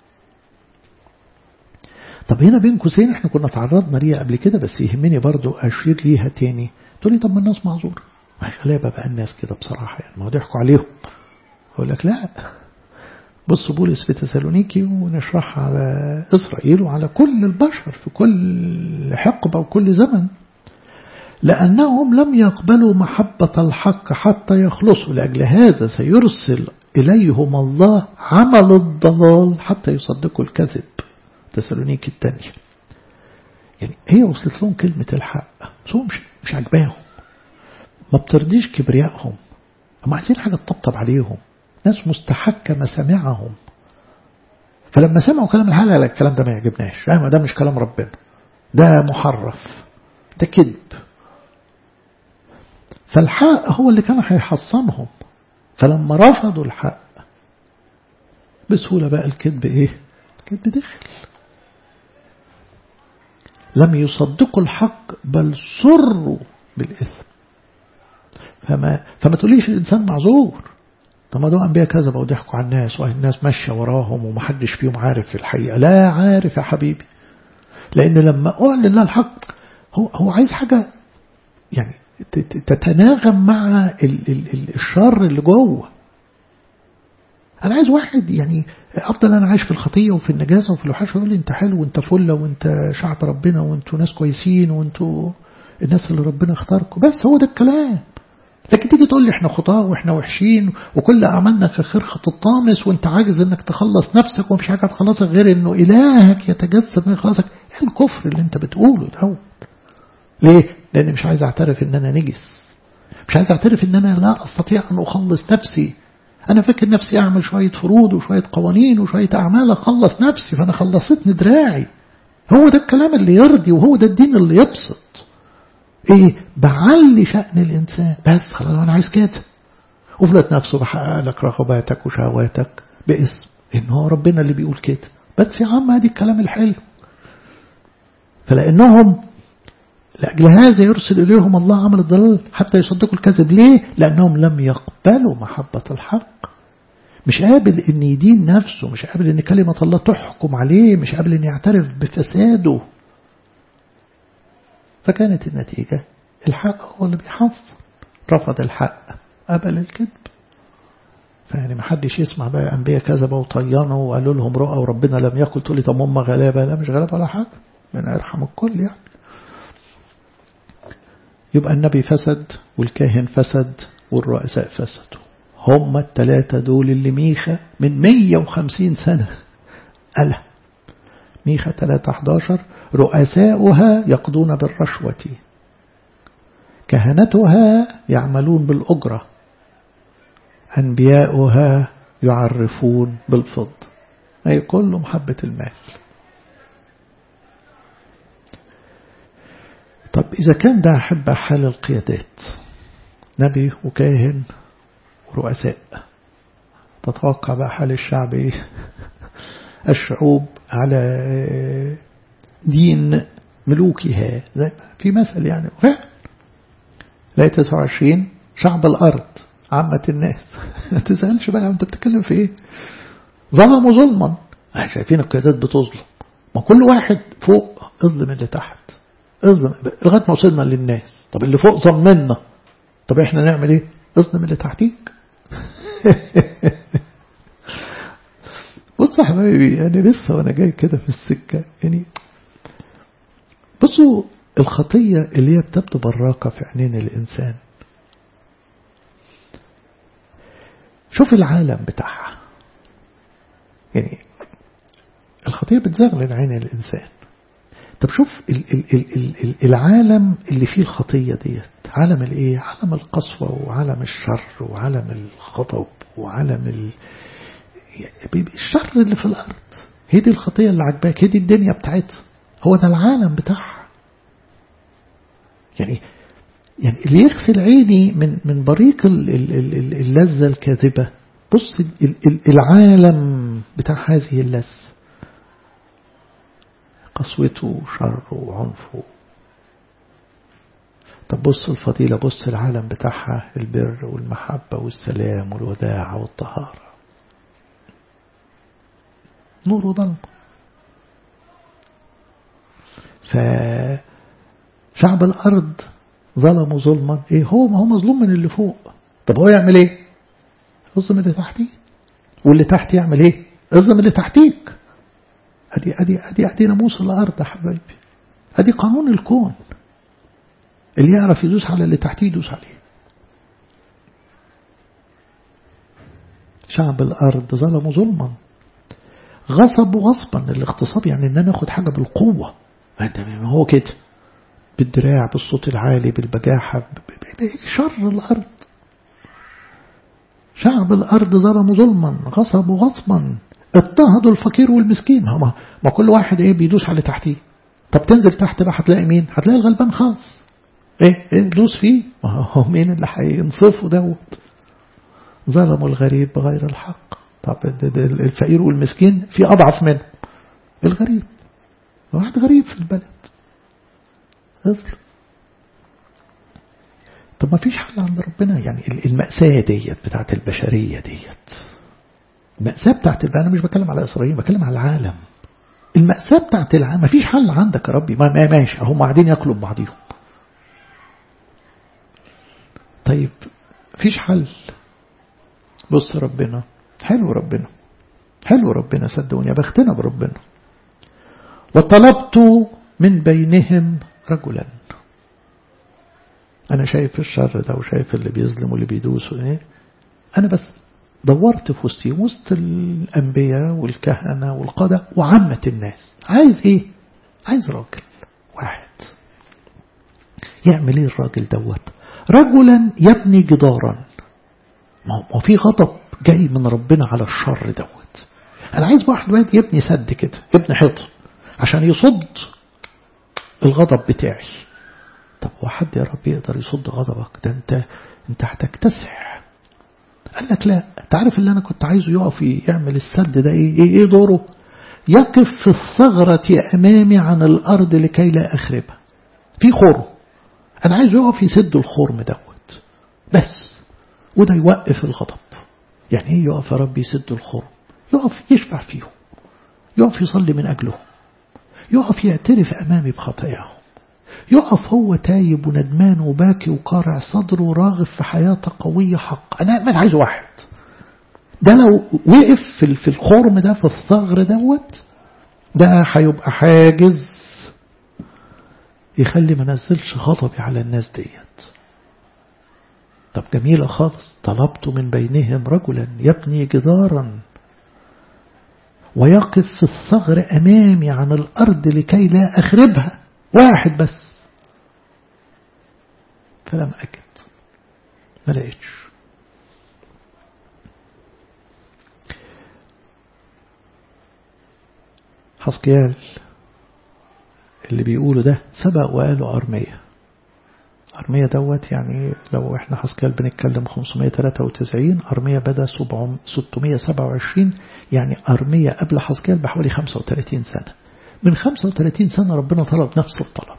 طب هنا بين قوسين احنا كنا تعرضنا ليها قبل كده بس يهمني برضو اشير ليها تاني تقول لي طب ما الناس معذوره غلابه بقى الناس كده بصراحه يعني ما ضحكوا عليهم اقول لك لا بص بولس في تسالونيكي ونشرحها على اسرائيل وعلى كل البشر في كل حقبه وكل زمن لأنهم لم يقبلوا محبة الحق حتى يخلصوا لأجل هذا سيرسل إليهم الله عمل الضلال حتى يصدقوا الكذب تسالونيك الثانية يعني هي وصلت لهم كلمة الحق بس هو مش, مش عجباهم ما بترضيش كبريائهم هم عايزين حاجة تطبطب عليهم ناس مستحكة مسامعهم فلما سمعوا كلام الحق لا الكلام ده ما يعجبناش ده مش كلام ربنا ده محرف ده كذب فالحق هو اللي كان هيحصنهم فلما رفضوا الحق بسهولة بقى الكذب ايه الكذب دخل لم يصدقوا الحق بل سروا بالإثم فما, فما تقوليش الإنسان معذور طب ما دول أنبياء كذبوا وضحكوا على الناس والناس ماشية وراهم ومحدش فيهم عارف في الحقيقة لا عارف يا حبيبي لأن لما أعلن لنا الحق هو, هو عايز حاجة يعني تتناغم مع الشر اللي جوه أنا عايز واحد يعني أفضل أنا عايش في الخطية وفي النجاسة وفي الوحش يقول لي أنت حلو وأنت فلة وأنت شعب ربنا وأنتوا ناس كويسين وأنتوا الناس اللي ربنا اختاركم بس هو ده الكلام لكن تيجي تقول لي احنا خطاة واحنا وحشين وكل أعمالنا كخير تطامس وانت عاجز انك تخلص نفسك ومفيش حاجة تخلصك غير انه إلهك يتجسد من يخلصك ايه الكفر اللي انت بتقوله ده ليه؟ لأن مش عايز أعترف إن أنا نجس مش عايز أعترف إن أنا لا أستطيع أن أخلص نفسي أنا فاكر نفسي أعمل شوية فروض وشوية قوانين وشوية أعمال أخلص نفسي فأنا خلصتني دراعي هو ده الكلام اللي يرضي وهو ده الدين اللي يبسط إيه بعلي شأن الإنسان بس خلاص أنا عايز كده وفلت نفسه بحقق لك رغباتك وشهواتك باسم إن هو ربنا اللي بيقول كده بس يا عم هذه الكلام الحلو فلأنهم لأجل هذا يرسل إليهم الله عمل الضلال حتى يصدقوا الكذب ليه؟ لأنهم لم يقبلوا محبة الحق مش قابل أن يدين نفسه مش قابل أن كلمة الله تحكم عليه مش قابل أن يعترف بفساده فكانت النتيجة الحق هو اللي بيحصل رفض الحق قبل الكذب فيعني ما حدش يسمع بقى أنبياء كذبوا وطينوا وقالوا لهم رؤى وربنا لم يقل تقول لي طب هم غلابة لا مش غلابة ولا حاجة من يرحم الكل يعني يبقى النبي فسد والكاهن فسد والرؤساء فسدوا هم الثلاثة دول اللي ميخا من 150 سنة قالها ميخا 311 رؤساؤها يقضون بالرشوة كهنتها يعملون بالأجرة أنبياؤها يعرفون بالفض أي كله محبة المال طب إذا كان ده أحب حال القيادات نبي وكاهن ورؤساء تتوقع بقى حال الشعب إيه الشعوب على دين ملوكها زي في مثل يعني لا 29 شعب الأرض عامة الناس ما تسألش بقى أنت بتتكلم في إيه ظلموا ظلما شايفين القيادات بتظلم ما كل واحد فوق اظلم اللي تحت اظلم لغايه ما وصلنا للناس طب اللي فوق ظلمنا طب احنا نعمل ايه اظلم اللي تحتيك بص يا حبايبي يعني لسه وانا جاي كده في السكه يعني بصوا الخطيه اللي هي بتبدو براقه في عينين الانسان شوف العالم بتاعها يعني الخطيه بتزغلل عين الانسان طب شوف ال ال ال ال العالم اللي فيه الخطية ديت عالم الايه عالم القسوة وعالم الشر وعالم الخطب وعالم ال... الشر اللي في الأرض هي دي الخطية اللي عجباك هي دي الدنيا بتاعتها هو ده العالم بتاعها يعني يعني اللي يغسل عيني من من بريق اللذة الكاذبة بص العالم بتاع هذه اللذة قسوته وشره وعنفه طب بص الفضيلة بص العالم بتاعها البر والمحبة والسلام والوداع والطهارة نور وظلمة فشعب الأرض ظلموا ظلما ايه هو ما هو مظلوم من اللي فوق طب هو يعمل ايه اظلم اللي تحتيه واللي تحت يعمل ايه اظلم اللي تحتيك ادي ادي ادي ادي ناموس الارض يا حبايبي ادي قانون الكون اللي يعرف يدوس على اللي تحتيه يدوس عليه شعب الارض ظلموا ظلما غصبوا غصبا الاغتصاب يعني ان انا اخد حاجه بالقوه ما هو كده بالدراع بالصوت العالي بالبجاحة شر الأرض شعب الأرض ظلموا ظلما غصبوا غصبا اضطهدوا الفقير والمسكين ما, ما كل واحد ايه بيدوس على تحتيه طب تنزل تحت بقى هتلاقي مين هتلاقي الغلبان خالص ايه ايه دوس فيه ما هو مين اللي هينصفه دوت ظلموا الغريب بغير الحق طب الفقير والمسكين في أضعف منه الغريب واحد غريب في البلد اصل طب ما فيش حل عند ربنا يعني المأساة ديت بتاعت البشرية ديت المأساة بتاعت أنا مش بتكلم على إسرائيل بتكلم على العالم المأساة بتاعت العالم ما فيش حل عندك يا ربي ما ماشي هم قاعدين ياكلوا ببعضيهم طيب فيش حل بص ربنا حلو ربنا حلو ربنا صدقوني يا بختنا بربنا وطلبت من بينهم رجلا أنا شايف الشر ده وشايف اللي بيظلم واللي بيدوس إيه أنا بس دورت في وسطي وسط الأنبياء والكهنة والقادة وعامة الناس عايز إيه عايز راجل واحد يعمل إيه الراجل دوت رجلا يبني جدارا ما هو في غضب جاي من ربنا على الشر دوت أنا عايز واحد واحد يبني سد كده يبني حيطة عشان يصد الغضب بتاعي طب هو حد يا رب يقدر يصد غضبك ده انت انت هتكتسح قال لك لا تعرف اللي انا كنت عايزه يقف يعمل السد ده ايه ايه, إيه دوره يقف في الثغرة أمامي عن الأرض لكي لا أخربها في خرم أنا عايز يقف يسد الخرم دوت بس وده يوقف الغضب يعني ايه يقف يا رب يسد الخرم يقف يشفع فيهم يقف يصلي من أجلهم يقف يعترف أمامي بخطاياهم يقف هو تايب وندمان وباكي وقارع صدره وراغب في حياة قوية حق أنا ما عايز واحد ده لو وقف في في الخرم ده في الثغر دوت ده هيبقى حاجز يخلي ما نزلش غضبي على الناس ديت طب جميلة خالص طلبت من بينهم رجلا يبني جدارا ويقف في الثغر أمامي عن الأرض لكي لا أخربها واحد بس فلم أجد ما لقيتش حسكيال اللي بيقولوا ده سبق وقالوا أرمية أرمية دوت يعني لو احنا حسكيال بنتكلم 593 أرمية بدأ 627 يعني أرمية قبل حسكيال بحوالي 35 سنة من 35 سنة ربنا طلب نفس الطلب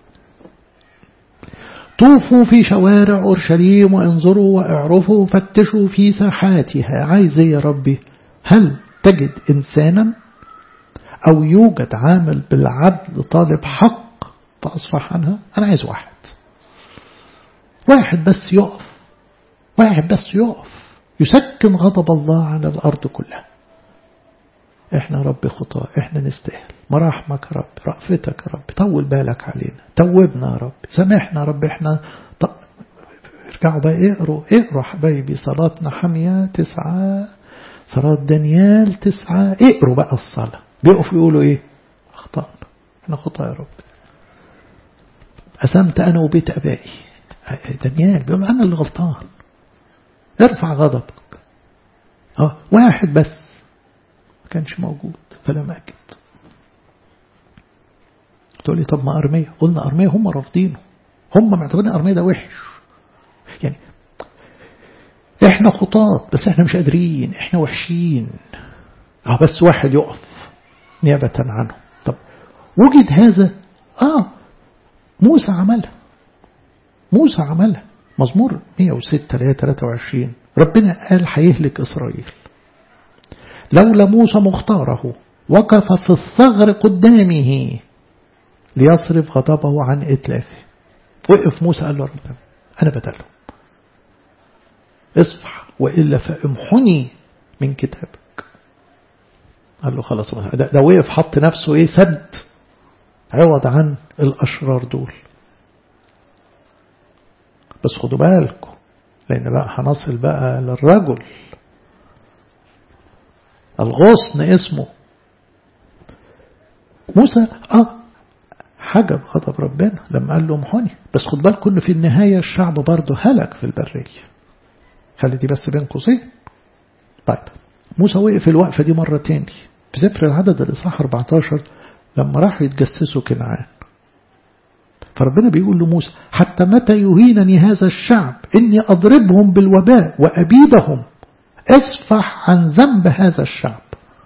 طوفوا في شوارع أورشليم وانظروا واعرفوا فتشوا في ساحاتها عايز يا ربي هل تجد إنسانا أو يوجد عامل بالعدل طالب حق فأصفح عنها أنا عايز واحد واحد بس يقف واحد بس يقف يسكن غضب الله على الأرض كلها احنا رب خطاء احنا نستاهل مراحمك يا رب رأفتك يا رب طول بالك علينا توبنا يا رب سامحنا يا رب احنا ط... ارجعوا بقى اقروا اقروا حبايبي صلاتنا حامية تسعة صلاة دانيال تسعة اقروا بقى الصلاة بيقفوا يقولوا ايه اخطأنا احنا خطاء يا رب أسمت أنا وبيت أبائي دانيال بيقول أنا اللي غلطان ارفع غضبك اه واحد بس ما كانش موجود فلم أجد تقول لي طب ما أرمية قلنا أرمية هم رافضينه هم معتبرين أرمية ده وحش يعني احنا خطاط بس احنا مش قادرين احنا وحشين اه بس واحد يقف نيابة عنه طب وجد هذا اه موسى عملها موسى عملها مزمور 106 ل 23 ربنا قال هيهلك إسرائيل لولا موسى مختاره وقف في الثغر قدامه ليصرف غضبه عن إتلافه وقف موسى قال له ربنا أنا بدله اصفح وإلا فامحني من كتابك قال له خلاص ده, ده وقف حط نفسه ايه سد عوض عن الأشرار دول بس خدوا بالكم لأن بقى هنصل بقى للرجل الغصن اسمه موسى اه حجب غضب ربنا لما قال له امحني بس خد بالكم ان في النهاية الشعب برضه هلك في البرية خلي دي بس بين قوسين طيب موسى وقف الوقفة دي مرة تاني في سفر العدد الإصحاح 14 لما راحوا يتجسسوا كنعان فربنا بيقول لموسى حتى متى يهينني هذا الشعب إني أضربهم بالوباء وأبيدهم اصفح عن ذنب هذا الشعب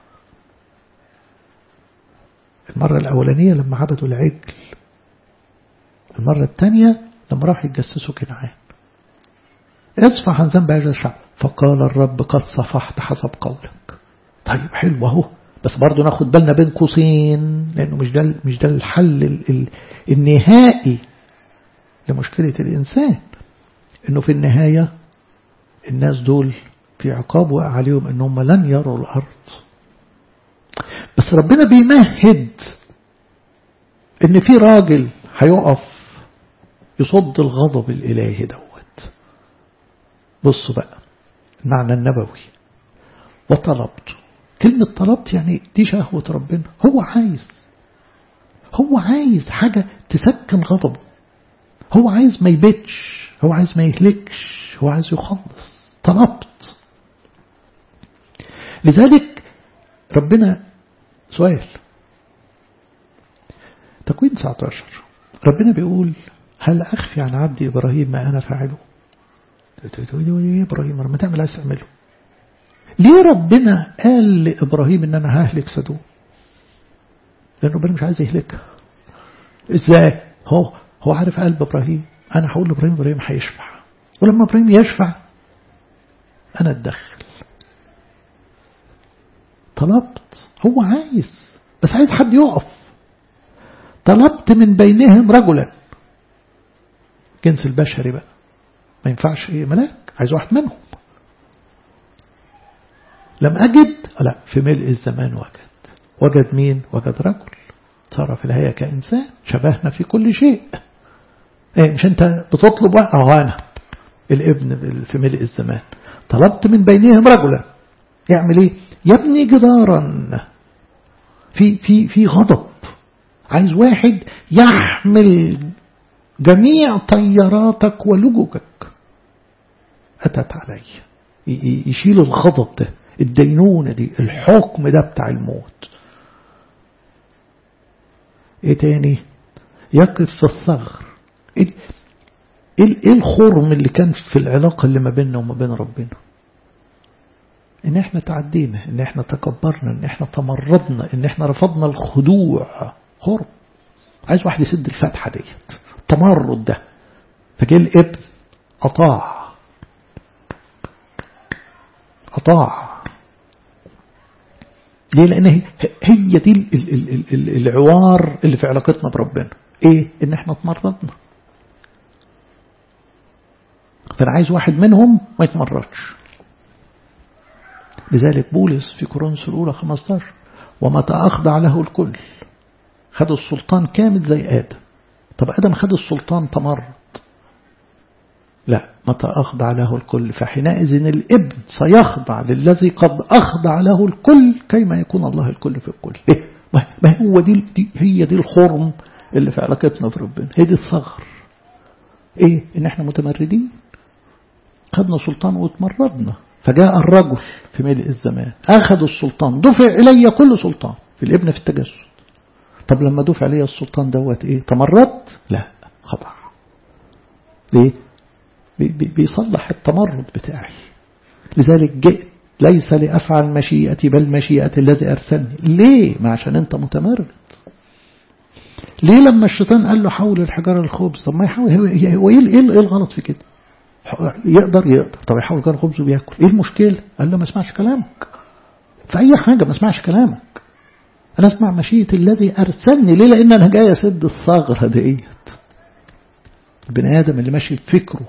المرة الأولانية لما عبدوا العجل المرة الثانية لما راحوا يتجسسوا كنعان اصفح عن ذنب هذا الشعب فقال الرب قد صفحت حسب قولك طيب حلو اهو بس برضه ناخد بالنا بين قوسين لانه مش ده مش ده الحل ال ال النهائي لمشكله الانسان انه في النهايه الناس دول في عقاب وقع عليهم انهم لن يروا الارض بس ربنا بيمهد ان في راجل هيقف يصد الغضب الالهي دوت بصوا بقى المعنى النبوي وطلبت كلمة طلبت يعني دي شهوة ربنا هو عايز هو عايز حاجة تسكن غضبه هو عايز ما يبتش هو عايز ما يهلكش هو عايز يخلص طلبت لذلك ربنا سؤال تكوين 19 ربنا بيقول هل أخفي عن عبدي إبراهيم ما أنا فاعله تقول لي إبراهيم ما تعمل عايز تعمله ليه ربنا قال لإبراهيم إن أنا ههلك سدوم لأن ربنا مش عايز يهلكها إزاي هو هو عارف قلب إبراهيم أنا هقول لإبراهيم إبراهيم هيشفع ولما إبراهيم يشفع أنا أتدخل طلبت هو عايز بس عايز حد يقف طلبت من بينهم رجلا جنس البشري بقى ما ينفعش ايه ملاك عايز واحد منهم لم أجد لا في ملء الزمان وجد وجد مين وجد رجل صار في الهيئة كإنسان شبهنا في كل شيء ايه مش انت بتطلب اه انا الابن في ملء الزمان طلبت من بينهم رجلا يعمل ايه يبني جدارا في في في غضب عايز واحد يحمل جميع طياراتك ولجوجك أتت علي يشيل الغضب ده الدينونة دي الحكم ده بتاع الموت ايه تاني يقف في الثغر ايه, ايه الخرم اللي كان في العلاقة اللي ما بيننا وما بين ربنا ان احنا تعدينا ان احنا تكبرنا ان احنا تمردنا ان احنا رفضنا الخضوع خرم عايز واحد يسد الفتحة ديت التمرد ده فجاء الابن أطاع أطاع ليه لأن هي دي العوار اللي في علاقتنا بربنا ايه ان احنا اتمردنا فانا عايز واحد منهم ما يتمردش لذلك بولس في كورنثوس الأولى 15 ومتى أخضع له الكل خد السلطان كامل زي آدم طب آدم خد السلطان تمرد لا متى أخضع له الكل فحينئذ الابن سيخضع للذي قد أخضع له الكل كيما يكون الله الكل في الكل إيه؟ ما هو دي, دي هي دي الخرم اللي في علاقتنا بربنا هي دي الثغر ايه ان احنا متمردين خدنا سلطان واتمردنا فجاء الرجل في ملء الزمان أخذ السلطان دفع إلي كل سلطان في الابن في التجسد طب لما دفع لي السلطان دوت إيه تمرد لا خضع ليه؟ بيصلح التمرد بتاعي لذلك جئت ليس لأفعل مشيئتي بل مشيئة الذي أرسلني ليه؟ ما عشان أنت متمرد ليه لما الشيطان قال له حول الحجارة الخبز طب ما يحاول هو ايه الغلط في كده يقدر يقدر طب يحاول الحجارة الخبز وبياكل ايه المشكلة قال له ما اسمعش كلامك في اي حاجة ما اسمعش كلامك انا اسمع مشيئة الذي ارسلني ليه لان انا جاي اسد الثغرة ديت البني ادم اللي ماشي بفكره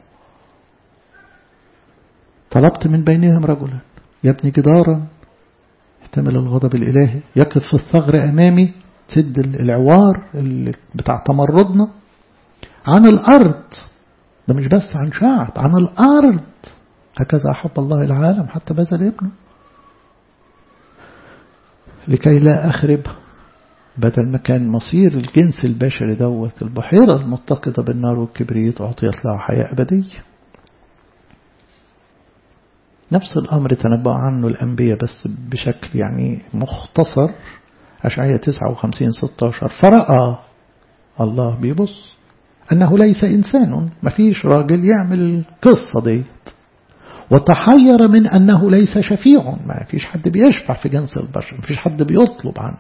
طلبت من بينهم رجلا يبني جدارا يحتمل الغضب الالهي يقف في الثغر امامي تسد العوار اللي بتاع تمردنا عن الأرض ده مش بس عن شعب عن الأرض هكذا أحب الله العالم حتى بذل ابنه لكي لا أخرب بدل ما كان مصير الجنس البشري دوت البحيرة المتقدة بالنار والكبريت أعطيت له حياة أبدية نفس الأمر تنبأ عنه الأنبياء بس بشكل يعني مختصر أشعية 59 16 فرأى الله بيبص أنه ليس إنسان ما فيش راجل يعمل القصة ديت وتحير من أنه ليس شفيع ما فيش حد بيشفع في جنس البشر ما فيش حد بيطلب عنه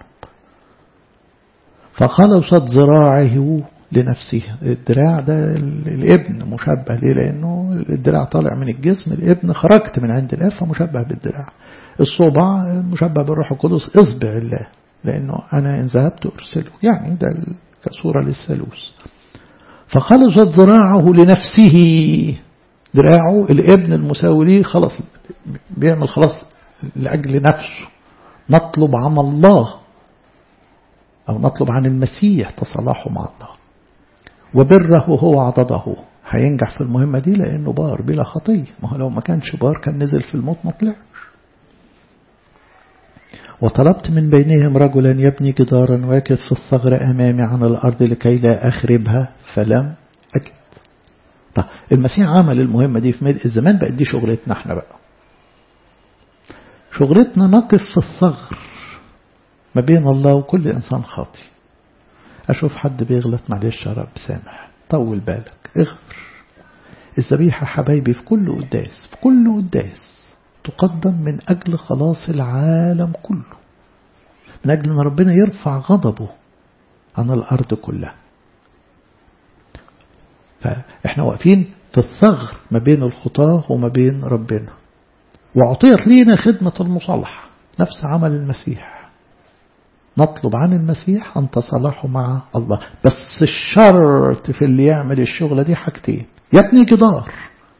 فخلصت ذراعه لنفسه الدراع ده الابن مشبه ليه لأنه الدراع طالع من الجسم الابن خرجت من عند الأب فمشبه بالدراع الصبع مشبه بالروح القدس اصبع الله لأنه أنا إن ذهبت أرسله يعني ده كصورة للثالوث فخلصت ذراعه لنفسه دراعه الابن المساوي ليه خلاص بيعمل خلاص لأجل نفسه نطلب عن الله أو نطلب عن المسيح تصالحه مع الله وبره هو عضده هينجح في المهمة دي لأنه بار بلا خطية ما هو لو ما كانش بار كان نزل في الموت ما طلعش وطلبت من بينهم رجلا يبني جدارا واكف في الثغر أمامي عن الأرض لكي لا أخربها فلم أجد طيب المسيح عمل المهمة دي في ملء الزمان بقت دي شغلتنا احنا بقى شغلتنا نقف في الثغر ما بين الله وكل إنسان خاطي أشوف حد بيغلط معلش يا رب سامح طول بالك اغفر الذبيحة حبايبي في كل قداس في كل قداس تقدم من أجل خلاص العالم كله من أجل أن ربنا يرفع غضبه عن الأرض كلها فإحنا واقفين في الثغر ما بين الخطاة وما بين ربنا وأعطيت لينا خدمة المصالحة نفس عمل المسيح نطلب عن المسيح أن تصالحوا مع الله بس الشرط في اللي يعمل الشغلة دي حاجتين يبني جدار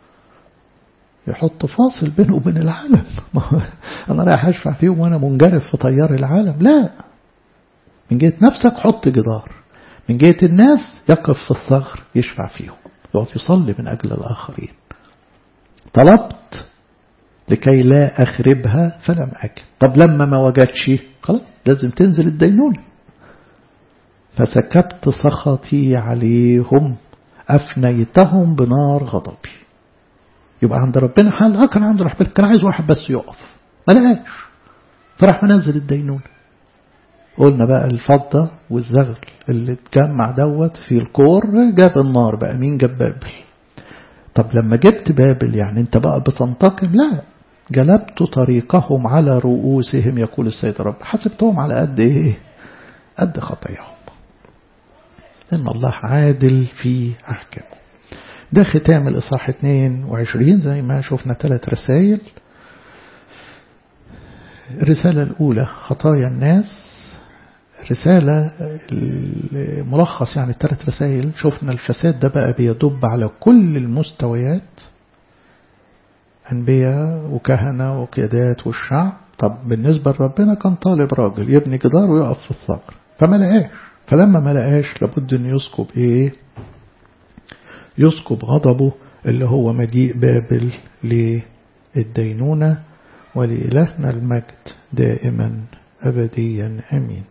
يحط فاصل بينه وبين العالم أنا رايح أشفع فيهم وأنا منجرف في طيار العالم لا من جهة نفسك حط جدار من جهة الناس يقف في الثغر يشفع فيهم يقعد يصلي من أجل الآخرين طلبت لكي لا أخربها فلم أكن طب لما ما وجدش خلاص لازم تنزل الدينونة فسكبت سخطي عليهم أفنيتهم بنار غضبي يبقى عند ربنا حال اه كان عند ربنا كان عايز واحد بس يقف ما لقاش فراح منزل الدينونة قلنا بقى الفضة والزغل اللي اتجمع دوت في الكور جاب النار بقى مين جاب بابل طب لما جبت بابل يعني انت بقى بتنتقم لا جلبت طريقهم على رؤوسهم يقول السيد رب حسبتهم على قد ايه قد خطاياهم ان الله عادل في احكامه ده ختام الإصحاح 22 زي ما شفنا ثلاث رسائل الرسالة الأولى خطايا الناس رسالة ملخص يعني الثلاث رسائل شفنا الفساد ده بقى بيدب على كل المستويات أنبياء وكهنة وقيادات والشعب طب بالنسبة لربنا كان طالب راجل يبني جدار ويقف في الثغر فما لقاش فلما ما لقاش لابد أن يسكب إيه يسكب غضبه اللي هو مجيء بابل للدينونة ولإلهنا المجد دائما أبديا أمين